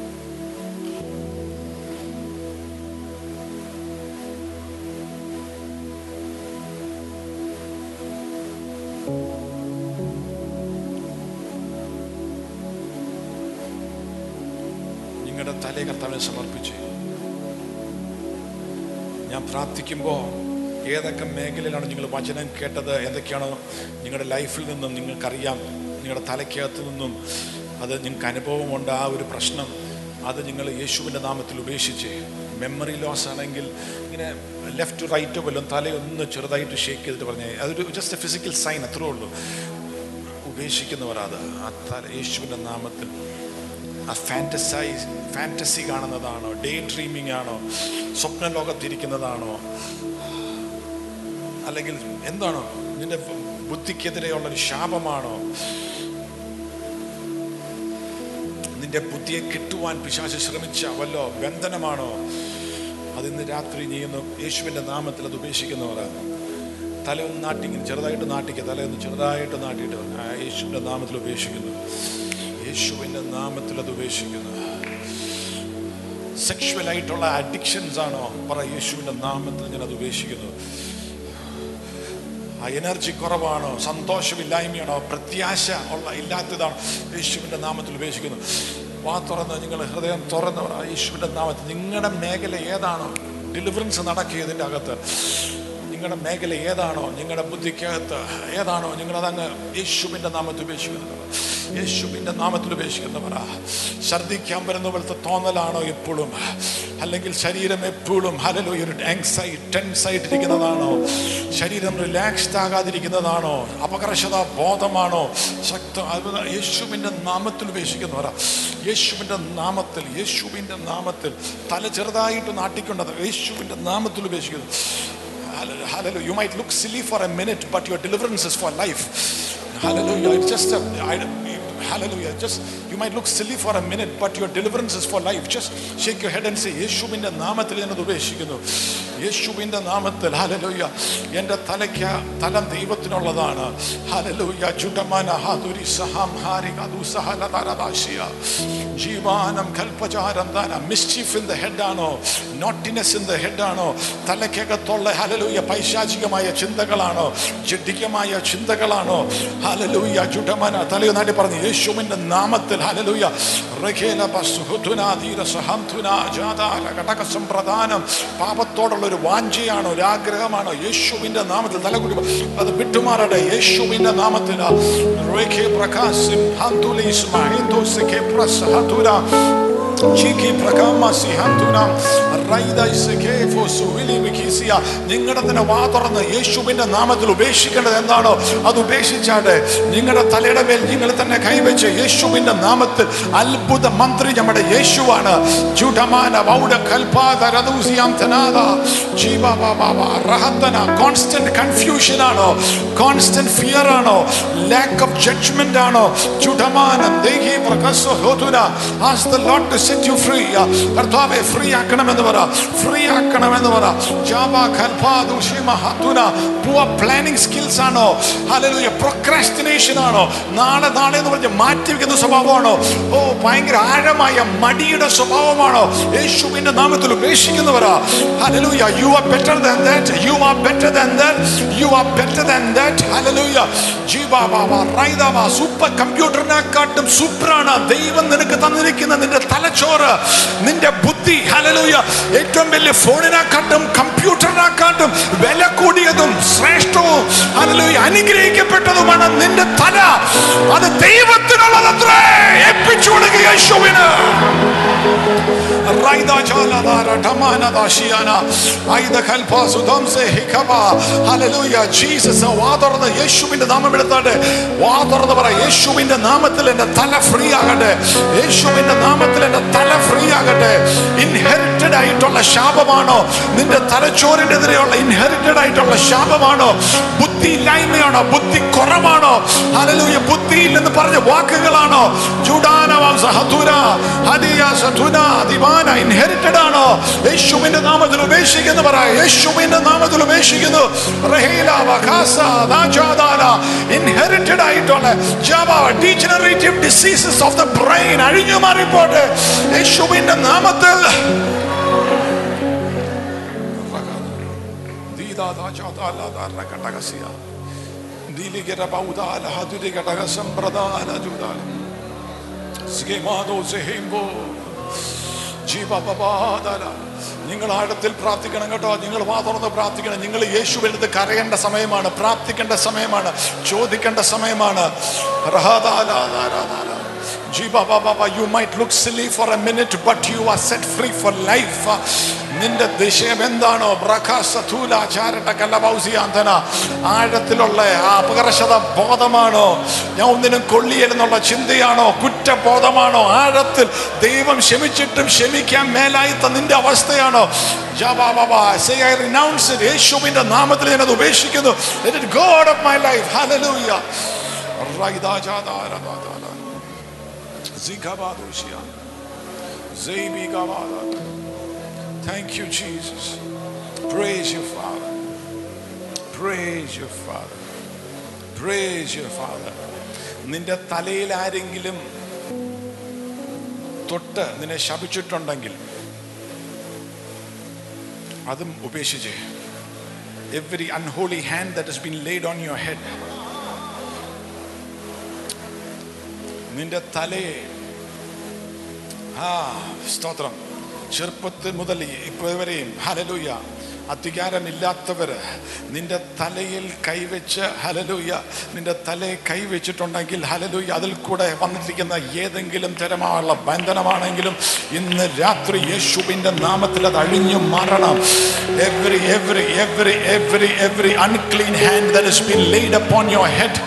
നിങ്ങളുടെ തലയെ കർത്താവിനെ സമർപ്പിച്ച് ഞാൻ പ്രാർത്ഥിക്കുമ്പോൾ ഏതൊക്കെ മേഖലയിലാണ് നിങ്ങൾ വചനം കേട്ടത് ഏതൊക്കെയാണോ നിങ്ങളുടെ ലൈഫിൽ നിന്നും നിങ്ങൾക്കറിയാം നിങ്ങളുടെ തലയ്ക്കകത്ത് നിന്നും അത് നിങ്ങൾക്ക് അനുഭവമുണ്ട് ആ ഒരു പ്രശ്നം അത് നിങ്ങൾ യേശുവിൻ്റെ നാമത്തിൽ ഉപേക്ഷിച്ച് മെമ്മറി ലോസ് ആണെങ്കിൽ ഇങ്ങനെ ലെഫ്റ്റ് റൈറ്റ് വല്ലതും തലയൊന്ന് ചെറുതായിട്ട് ഷേക്ക് ചെയ്തിട്ട് പറഞ്ഞേ അതൊരു ജസ്റ്റ് എ ഫിസിക്കൽ സൈൻ അത്രേ ഉള്ളൂ ഉപേക്ഷിക്കുന്നവർ അത് ആ തല യേശുവിൻ്റെ നാമത്തിൽ ആ ഫാൻറ്റസൈസ് ഫാൻറ്റസി കാണുന്നതാണോ ഡേ ഡ്രീമിംഗ് ആണോ സ്വപ്ന ലോകത്തിരിക്കുന്നതാണോ അല്ലെങ്കിൽ എന്താണോ നിന്റെ ബുദ്ധിക്കെതിരെയുള്ള ഒരു ശാപമാണോ നിന്റെ ബുദ്ധിയെ കിട്ടുവാൻ പിശാച് ശ്രമിച്ച വല്ലോ ബന്ധനമാണോ അതിന്ന് രാത്രി നീ ഇന്ന് യേശുവിൻ്റെ നാമത്തിൽ അത് ഉപേക്ഷിക്കുന്നവരാണ് തലയൊന്ന് നാട്ടിങ്ങനെ ചെറുതായിട്ട് നാട്ടിക്കുക തലയൊന്ന് ചെറുതായിട്ട് നാട്ടിയിട്ട് ആ യേശുവിൻ്റെ നാമത്തിൽ ഉപേക്ഷിക്കുന്നു യേശുവിൻ്റെ നാമത്തിൽ അത് ഉപേക്ഷിക്കുന്നു സെക്ഷുവൽ ആയിട്ടുള്ള അഡിക്ഷൻസ് ആണോ പറ യേശുവിൻ്റെ നാമത്തിൽ ഞാൻ അത് ഉപേക്ഷിക്കുന്നു ആ എനർജി കുറവാണോ സന്തോഷമില്ലായ്മയാണോ പ്രത്യാശ ഉള്ള ഇല്ലാത്തതാണോ യേശുവിൻ്റെ നാമത്തിൽ ഉപേക്ഷിക്കുന്നു വാ തുറന്ന് നിങ്ങൾ ഹൃദയം തുറന്നവർ ആ യേശുവിൻ്റെ നാമത്തിൽ നിങ്ങളുടെ മേഖല ഏതാണോ ഡെലിവറൻസ് നടക്കിയതിൻ്റെ അകത്ത് നിങ്ങളുടെ മേഖല ഏതാണോ നിങ്ങളുടെ ബുദ്ധിക്കകത്ത് ഏതാണോ നിങ്ങളതങ്ങ് യേശുവിൻ്റെ നാമത്തിൽ ഉപേക്ഷിക്കുന്നത് യേശുവിൻ്റെ നാമത്തിൽ ഉപേക്ഷിക്കുന്നവർ ഛർദ്ദിക്കാൻ വരുന്ന പോലത്തെ തോന്നലാണോ എപ്പോഴും അല്ലെങ്കിൽ ശരീരം എപ്പോഴും ഹലലോ ഒരു ആങ്സൈറ്റ് ടെൻസ് ആയിട്ടിരിക്കുന്നതാണോ ശരീരം റിലാക്സ്ഡ് ആകാതിരിക്കുന്നതാണോ അപകർഷത ബോധമാണോ ശക്ത അത് യേശുവിൻ്റെ നാമത്തിൽ ഉപേക്ഷിക്കുന്നവരാ യേശുവിൻ്റെ നാമത്തിൽ യേശുവിൻ്റെ നാമത്തിൽ തല ചെറുതായിട്ട് നാട്ടിക്കൊണ്ടത് യേശുവിൻ്റെ നാമത്തിൽ ഉപേക്ഷിക്കുന്നു Hallelujah. You might look silly for a minute, but your deliverance is for life. Hallelujah. It's just a, I, hallelujah. Just you might look silly for a minute, but your deliverance is for life. Just shake your head and say, യേശുവിൻ്റെ നാമത്തിൽ ഞാനത് ഉപേക്ഷിക്കുന്നു യേശുവിൻ്റെ നാമത്തിൽ ഹലലൂയ എൻ്റെ തലയ്ക്ക് തലം ദൈവത്തിനുള്ളതാണ് ഹലലൂയ ചുടമാന ഹാതുരി സഹാം ഹാരി കതു സഹലതാരദാശിയ ജീവാനം കൽപ്പചാരം താന മിസ്ചീഫ് ഇൻ ദ ഹെഡ് ആണോ നോട്ടിനെസ് ഇൻ ദ ഹെഡ് ആണോ തലയ്ക്കകത്തുള്ള ഹലലൂയ പൈശാചികമായ ചിന്തകളാണോ ജഡികമായ ചിന്തകളാണോ ഹലലൂയ ചുടമന തലയോ നാട്ടി പറഞ്ഞു യേശുവിൻ്റെ നാമത്തിൽ ഹലലൂയ റഖേല ബസുഹുതുന ധീര സഹംതുന ജാതാല ഘടക സമ്പ്രദാനം പാപത്തോടുള്ള ഒരു വാഞ്ചയാണോ ഒരു ആഗ്രഹമാണോ യേശുവിൻ്റെ നാമത്തിൽ തലകുടി അത് വിട്ടുമാറട്ടെ യേശുവിൻ്റെ നാമത്തിൽ റേഖേ പ്രകാശം ഹന്തുലീസ് മഹിന്ദോസിക്കെ പ്രസഹതുര ചീക്കി പ്രകാമസി ഹന്തുനാം റൈദൈസകേ ഫോസുവിലി വിഖീസിയ നിങ്ങളുടെ തന്നെ വാ തുറന്ന് യേശുവിന്റെ നാമത്തിൽ ഉപേക്ഷിക്കേണ്ടത് എന്താണോ അത് ഉപേക്ഷിച്ചാട്ടെ നിങ്ങളുടെ തലയുടെ മേൽ നിങ്ങൾ തന്നെ കൈവച്ച് യേശുവിന്റെ നാമത്തിൽ അത്ഭുത മന്ത്രി നമ്മുടെ യേശുവാണ് ജുഡമാന വൗഡ കൽപാദ രദൂസിയാം തനാദ ജീവ ബാബാ റഹത്തന കോൺസ്റ്റന്റ് കൺഫ്യൂഷൻ ആണോ കോൺസ്റ്റന്റ് ഫിയർ ആണോ ലാക്ക് ഓഫ് ജഡ്ജ്മെന്റ് ആണോ ജുഡമാനം ദേഹി പ്രകസ ഹോതുന ask the Lord to set you free കർത്താവെ ഫ്രീ ആക്കണമെന്ന് പറ ഫ്രീ ആക്കണമെന്ന് പറ ജാബ ഖൽഫാദു ഷിമ ഹതുന പുവർ പ്ലാനിംഗ് സ്കിൽസ് ആണോ ഹല്ലേലൂയ പ്രൊക്രാസ്റ്റിനേഷൻ ആണോ നാളെ നാളെ എന്ന് പറഞ്ഞ് മാറ്റി വെക്കുന്ന സ്വഭാവമാണോ ഓ ഭയങ്കര ആഴമായ മടിയുടെ സ്വഭാവമാണോ യേശുവിന്റെ നാമത്തിൽ ഉപേക്ഷിക്കുന്നവരാ hallelujah you are better than that you are better than that you are better than that hallelujah ജീവാ ബാബ റൈദാബ സൂപ്പർ കമ്പ്യൂട്ടറിനെക്കാട്ടും സൂപ്പറാണ് ദൈവം നിനക്ക് തന്നിരിക്കുന്ന നിന്റെ തലച്ചോറ് നിന്റെ ബുദ്ധി ഹല്ലേലൂയ ഏറ്റവും വലിയ ഫോണിനെക്കാട്ടും കമ്പ്യൂട്ടറിനെക്കാട്ടും വില കൂടിയതും ശ്രേഷ്ഠവും ഹല്ലേലൂയ അനുഗ്രഹിക്കപ്പെട്ടതുമാണ് നിന്റെ തല അത് ദൈവത്തിനുള്ളതത്രേ ഏൽപ്പിച്ചു കൊടുക്കുക യേശുവിന് റൈദ ജാലദാര ഠമാനദ ശിയാന ഐദ ഖൽഫ സുദംസെ ഹിഖബ ഹല്ലേലൂയ ജീസസ് വാ തുറന്ന് യേശുവിന്റെ നാമം എടുത്താട്ടെ വാ തുറന്ന് പറ യേശുവിന്റെ നാമത്തിൽ എൻ്റെ തല ഫ്രീ ആകട്ടെ യേശുവിന്റെ നാമത്തിൽ എൻ്റെ തല ഫ്രീ ആകട്ടെ ഇൻഹെറിറ്റഡ് ആയിട്ടുള്ള ശാപമാണോ നിന്റെ തലച്ചോറിനെതിരെയുള്ള ഇൻഹെറിറ്റഡ് ആയിട്ടുള്ള ശാപമാണോ ബുദ്ധിയില്ലായ്മയാണോ ബുദ്ധി കുറവാണോ ഹല്ലേലൂയ ബുദ്ധിയില്ലെന്ന് പറഞ്ഞ വാക്കുകളാണോ ജുഡാനവാം സഹതുര ഹദിയ സതുന ദിവാന ഇൻഹെറിറ്റഡ് ആണോ യേശുവിന്റെ നാമത്തിൽ ഉപേക്ഷിക്കുന്നു പറ യേശുവിന്റെ നാമത്തിൽ ഉപേക്ഷിക്കുന്നു റഹീല വഖാസ ദാജാദാല ഇൻഹെറിറ്റഡ് ആയിട്ടുള്ള ജാവ degenerative diseases of the brain അഴിഞ്ഞു മാറിപ്പോട്ടെ യേശുവിന്റെ നാമത്തിൽ ദീദാ ദാജാദാല ദാരകടകസിയ ദീലിഗര ബൗദാല ഹദുരികടക സമ്പ്രദാന ജുദാല സ്കേമാദോ സെഹേംബോ ജീവപവാദന നിങ്ങൾ ആഴത്തിൽ പ്രാർത്ഥിക്കണം കേട്ടോ നിങ്ങൾ വാ തുറന്ന് പ്രാർത്ഥിക്കണം നിങ്ങൾ യേശുവിനടുത്ത് കരയേണ്ട സമയമാണ് പ്രാർത്ഥിക്കേണ്ട സമയമാണ് ചോദിക്കേണ്ട സമയമാണ് റഹാദാലാദാലാദാല. ജീവ ബാബാ you might look silly for a minute but you are set free for life നിന്റെ ദിശയം എന്താണോ ബ്രഖാസൂലാചാരട്ട ആഴത്തിലുള്ള ആ അപകർഷത ബോധമാണോ ഞാൻ ഒന്നിനും കൊള്ളിയെന്നുള്ള ചിന്തയാണോ കുറ്റബോധമാണോ ആഴത്തിൽ ദൈവം ക്ഷമിച്ചിട്ടും ക്ഷമിക്കാൻ മേലായിത്ത നിന്റെ അവസ്ഥയാണോ ജാബാ Baba, say I renounce it. യേശുവിന്റെ നാമത്തിൽ ഞാൻ അത് ഉപേക്ഷിക്കുന്നു Let it go out of my life. Hallelujah. റൈദാ ജാദാ രബാദാല. സിഖബാദോഷിയ. സെയ്ബിഗബാദാല. Thank you, Jesus. Praise your Father. Praise your Father. Praise your Father. നിന്റെ തലയിൽ ആരെങ്കിലും തൊട്ട് നിന്നെ ശപിച്ചിട്ടുണ്ടെങ്കിൽ അതും ഉപേക്ഷിച്ച് every unholy hand that has been laid on your head നിന്റെ തലയെ ആ സ്തോത്രം ചെറുപ്പത്തിൽ മുതൽ ഇപ്പോവരെയും ഹലലൂയ അധികാരമില്ലാത്തവര് നിന്റെ തലയിൽ കൈവച്ച് ഹലലൂയ നിന്റെ തലയെ കൈവച്ചിട്ടുണ്ടെങ്കിൽ ഹലലൂയ അതിൽ കൂടെ വന്നിരിക്കുന്ന ഏതെങ്കിലും തരമായുള്ള ബന്ധനമാണെങ്കിലും ഇന്ന് രാത്രി യേശുവിന്റെ നാമത്തിൽ അത് അഴിഞ്ഞു മാറണം every every every every every unclean hand that has been laid upon your head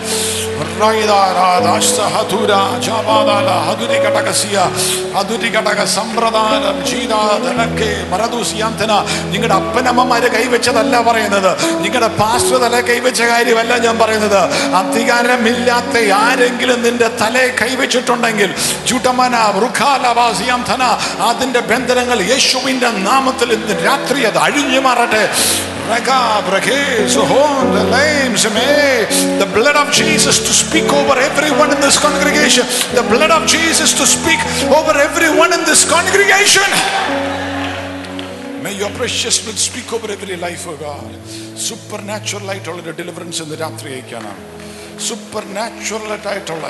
നിങ്ങളുടെ അപ്പനമ്മമാര് കൈവച്ചതല്ല പറയുന്നത് നിങ്ങളുടെ പാസ്റ്റർ തല കൈവച്ച കാര്യമല്ല ഞാൻ പറയുന്നത് അധികാരമില്ലാത്ത ആരെങ്കിലും നിന്റെ തലയെ കൈവച്ചിട്ടുണ്ടെങ്കിൽ ചുട്ടമന വൃഖാലവാസിയാം ധന അതിന്റെ ബന്ധനങ്ങൾ യേശുവിന്റെ നാമത്തിൽ ഇന്ന് രാത്രി അത് അഴിഞ്ഞു മാറട്ടെ Ragab, Rakesh, Hon, the lame, Shemay, the blood of Jesus to speak over everyone in this congregation. The blood of Jesus to speak over everyone in this congregation. May your precious blood speak over every life, oh God. Supernatural ആയിട്ടുള്ള deliverance in the രാത്രി അയക്കണം supernatural ആയിട്ടുള്ള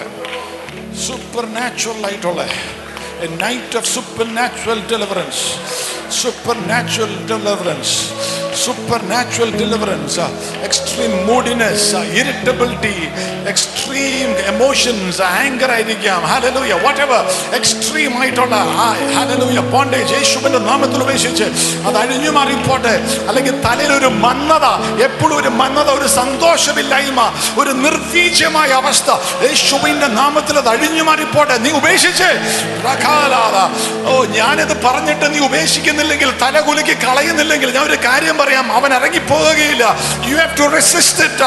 supernatural ആയിട്ടുള്ള a night of supernatural deliverance supernatural deliverance supernatural deliverance uh, extreme moodiness uh, irritability extreme emotions uh, anger ആയിരിക്കാം hallelujah whatever extreme ആയിട്ടുള്ള hallelujah bondage യേശുവിന്റെ നാമത്തിൽ ഉപേക്ഷിച്ച് അത് അഴിഞ്ഞു മാറിപ്പോട്ടെ അല്ലെങ്കിൽ തലയിൽ ഒരു മന്നത എപ്പോഴും ഒരു മന്നത ഒരു സന്തോഷമില്ലായ്മ ഒരു നിർവീര്യമായ അവസ്ഥ യേശുവിന്റെ നാമത്തിൽ അത് അഴിഞ്ഞു മാറിപ്പോട്ടെ നീ ഉപേക്ഷിച്ച് റഖാലാദ. ഓ ഞാനിത് പറഞ്ഞിട്ട് നീ ഉപേക്ഷിക്കുന്നില്ലെങ്കിൽ തല കുലുക്കി കളയുന്നില്ലെങ്കിൽ ഞാൻ ഒരു കാര്യം പറയാം അവൻ ഇറങ്ങിപ്പോകുകയില്ല you have to resist it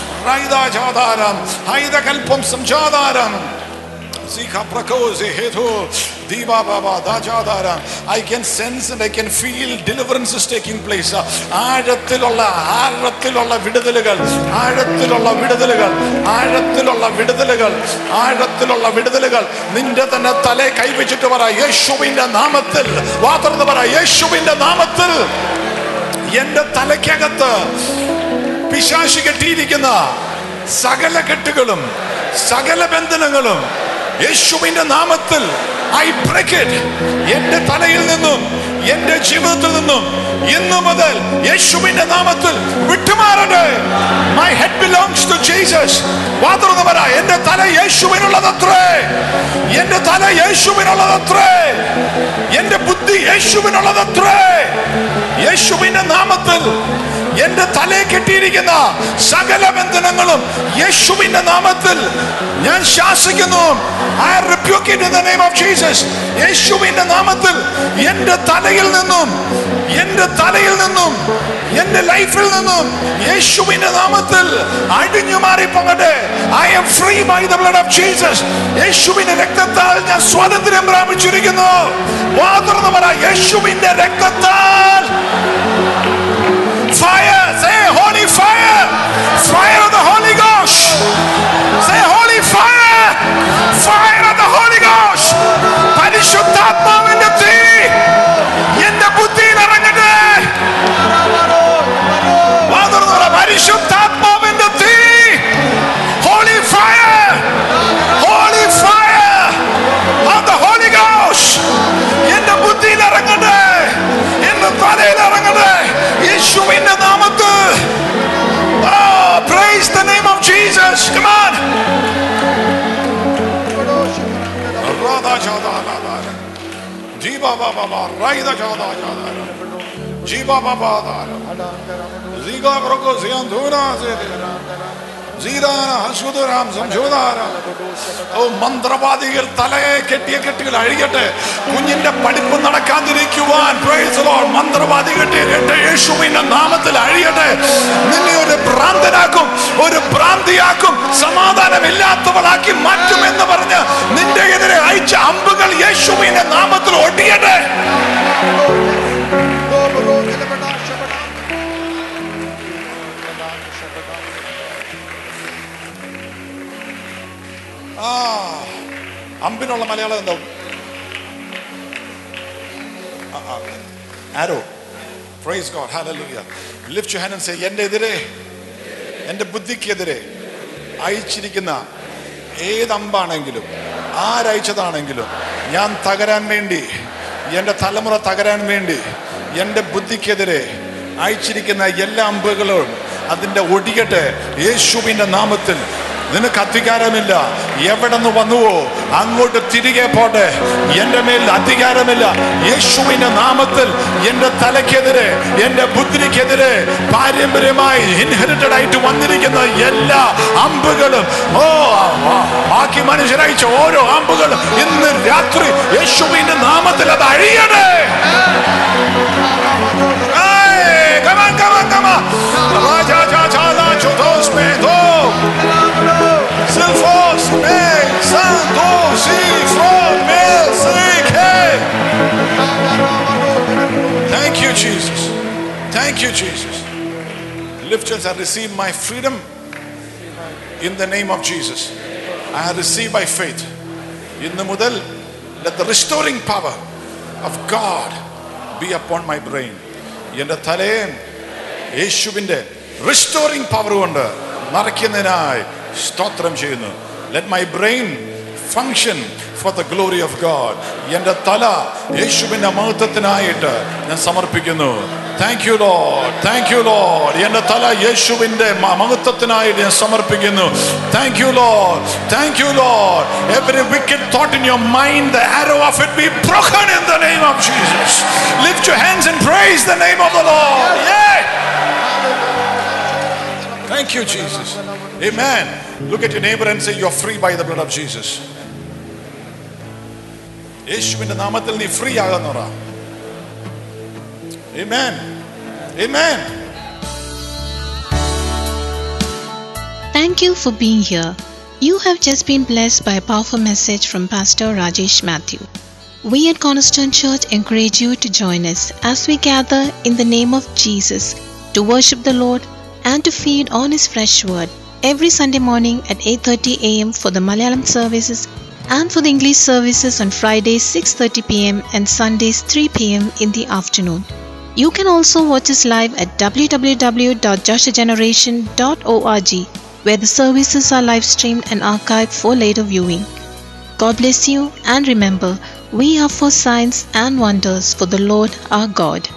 ഹൈദാചാതാരം ഹൈദകൽപ്പം സംജാതാരം Zika prakose hetu diva baba dajadara. I can sense and I can feel deliverance is taking place. ആഴത്തിലുള്ള ആഴത്തിലുള്ള വിടുതലുകൾ ആഴത്തിലുള്ള വിടുതലുകൾ ആഴത്തിലുള്ള വിടുതലുകൾ ആഴത്തിലുള്ള വിടുതലുകൾ നിന്റെ തന്നെ തല കൈവച്ചിട്ട് പറ യേശുവിന്റെ നാമത്തിൽ വാർത്തത് പറ യേശുവിന്റെ നാമത്തിൽ എന്റെ തലയ്ക്കകത്ത് പിശാശി കെട്ടിയിരിക്കുന്ന സകല കെട്ടുകളും സകല ബന്ധനങ്ങളും യേശുവിന്റെ നാമത്തിൽ ഐ ബ്രേക്ക് ഇറ്റ് എന്റെ തലയിൽ നിന്നും എന്റെ ജീവിതത്തിൽ നിന്നും ഇന്നു മുതൽ യേശുവിന്റെ നാമത്തിൽ വിട്ടുമാറട്ടെ my head belongs to Jesus വാതുറന്ന് പറ എന്റെ തല യേശുവിനുള്ളതത്രേ എന്റെ തല യേശുവിനുള്ളതത്രേ എന്റെ ബുദ്ധി യേശുവിനുള്ളതത്രേ യേശുവിന്റെ നാമത്തിൽ എന്റെ തലയെ കെട്ടിയിരിക്കുന്ന സകല ബന്ധനങ്ങളും യേശുവിന്റെ നാമത്തിൽ ഞാൻ ശാസിക്കുന്നു I rebuke it in the name of Jesus. യേശുവിന്റെ നാമത്തിൽ എന്റെ തലയിൽ നിന്നും എന്റെ തലയിൽ നിന്നും എന്റെ ലൈഫിൽ നിന്നും യേശുവിന്റെ നാമത്തിൽ അഴിഞ്ഞു മാറി പോകട്ടെ I am free by the blood of Jesus യേശുവിന്റെ രക്തത്താൽ ഞാൻ സ്വാതന്ത്ര്യം പ്രാപിച്ചിരിക്കുന്നു വാ തുറന്ന് പറ യേശുവിന്റെ രക്തത്താൽ Fire! Say holy fire! Fire of the Holy Ghost! Say holy fire! Fire of the Holy Ghost! പരിശുദ്ധാത്മാവിന്റെ തീ എന്റെ ബുദ്ധിയിൽ ഇറങ്ങട്ടെ വാ തുറന്ന് പറ, പരിശുദ്ധാത്മാവിന്റെ തീ Holy fire! Holy fire of the Holy Ghost! എന്റെ ബുദ്ധിയിൽ ഇറങ്ങട്ടെ എന്റെ തലയിൽ ഇറങ്ങട്ടെ യേശുവിന്റെ നാമത്തിൽ Oh, praise the name of Jesus. Come on. Jiba baba baba, raida jada jada. Jiba baba dara. Ziga broko ziandura zedira. ജീരാന ഹസുദരാം സംശോധാര ഓ മന്ത്രവാദികൾ തലയെ കെട്ടിയ കെട്ടുകൾ അഴിയട്ടെ കുഞ്ഞിന്റെ പഠിപ്പ് നടക്കാതിരിക്കുവാൻ praise the Lord. മന്ത്രവാദി കെട്ടിയ കെട്ട് യേശുവിന്റെ നാമത്തിൽ അഴിയട്ടെ നിന്നെ ഒരു ഭ്രാന്തനാക്കും ഒരു ഭ്രാന്തിയാക്കും സമാധാനമില്ലാത്തവളാക്കി മാറ്റും എന്ന് പറഞ്ഞ് നിന്റെ എതിരെ അയച്ച അമ്പുകൾ യേശുവിന്റെ നാമത്തിൽ ഒടിയട്ടെ അമ്പിനുള്ള മലയാളം എന്താ arrow praise God hallelujah lift you hand and say എൻ്റെ എതിരെ എൻ്റെ ബുദ്ധിക്കെതിരെ അയച്ചിരിക്കുന്ന ഏത് അമ്പാണെങ്കിലും ആരയച്ചതാണെങ്കിലും ഞാൻ തകരാൻ വേണ്ടി എൻ്റെ തലമുറ തകരാൻ വേണ്ടി എൻ്റെ ബുദ്ധിക്കെതിരെ അയച്ചിരിക്കുന്ന എല്ലാ അമ്പുകളും അതിൻ്റെ ഒടിയട്ടെ യേശുവിൻ്റെ നാമത്തിൽ നിനക്ക് അധികാരമില്ല എവിടെ നിന്ന് വന്നുവോ അങ്ങോട്ട് തിരികെ പോട്ടെ എൻ്റെ മേൽ അധികാരമില്ല യേശുവിന്റെ നാമത്തിൽ എൻ്റെ തലയ്ക്കെതിരെ എൻ്റെ ബുദ്ധിക്കെതിരെ പാരമ്പര്യമായി ഇൻഹെറിറ്റഡ് ആയിട്ട് വന്നിരിക്കുന്ന എല്ലാ അമ്പുകളും ഓ ബാക്കി മനുഷ്യരയച്ച ഓരോ അമ്പുകളും ഇന്ന് രാത്രി യേശുവിന്റെ നാമത്തിൽ അത് അഴിയണേ Hey, come on, come on, come on. Raja, ja, ja, la, chodos, me, do. Silfos, me, santo, si, fro, me, si, ke. Thank you, Jesus. Thank you, Jesus. Lift your hands. I receive my freedom in the name of Jesus. I have received by faith. ഇന്ന് മുതൽ let the restoring power of God be upon my brain. എൻ്റെ തലയെ യേശുവിൻ്റെ റിസ്റ്റോറിംഗ് പവർ കൊണ്ട് നിറയ്ക്കുന്നതിനായി സ്തോത്രം ചെയ്യുന്നു let my brain function for the glory of God എൻ്റെ തല യേശുവിൻ്റെ മഹത്വത്തിനായിട്ട് ഞാൻ സമർപ്പിക്കുന്നു thank you Lord thank you Lord എൻ്റെ തല യേശുവിൻ്റെ മ- മഹത്വത്തിനായിട്ട് ഞാൻ സമർപ്പിക്കുന്നു thank you Lord thank you Lord every wicked thought in your mind the arrow of it be broken in the name of Jesus lift your hands and praise the name of the Lord yeah Thank you, Jesus. Amen. Look at your neighbor and say, You're free by the blood of Jesus. യേശുവിന്റെ നാമത്തിൽ നീ ഫ്രീ ആകുന്നറ Amen. Amen. Thank you for being here. You have just been blessed by a powerful message from Pastor Rajesh Matthew. We at Cornerstone Church encourage you to join us as we gather in the name of Jesus to worship the Lord and to feed on his fresh word every Sunday morning at 8:30 a.m. for the Malayalam services and for the English services on Fridays 6:30 p.m. and Sundays 3 p.m. in the afternoon. You can also watch us live at www.joshageneration.org where the services are live streamed and archived for later viewing. God bless you and remember, we are for signs and wonders for the Lord our God.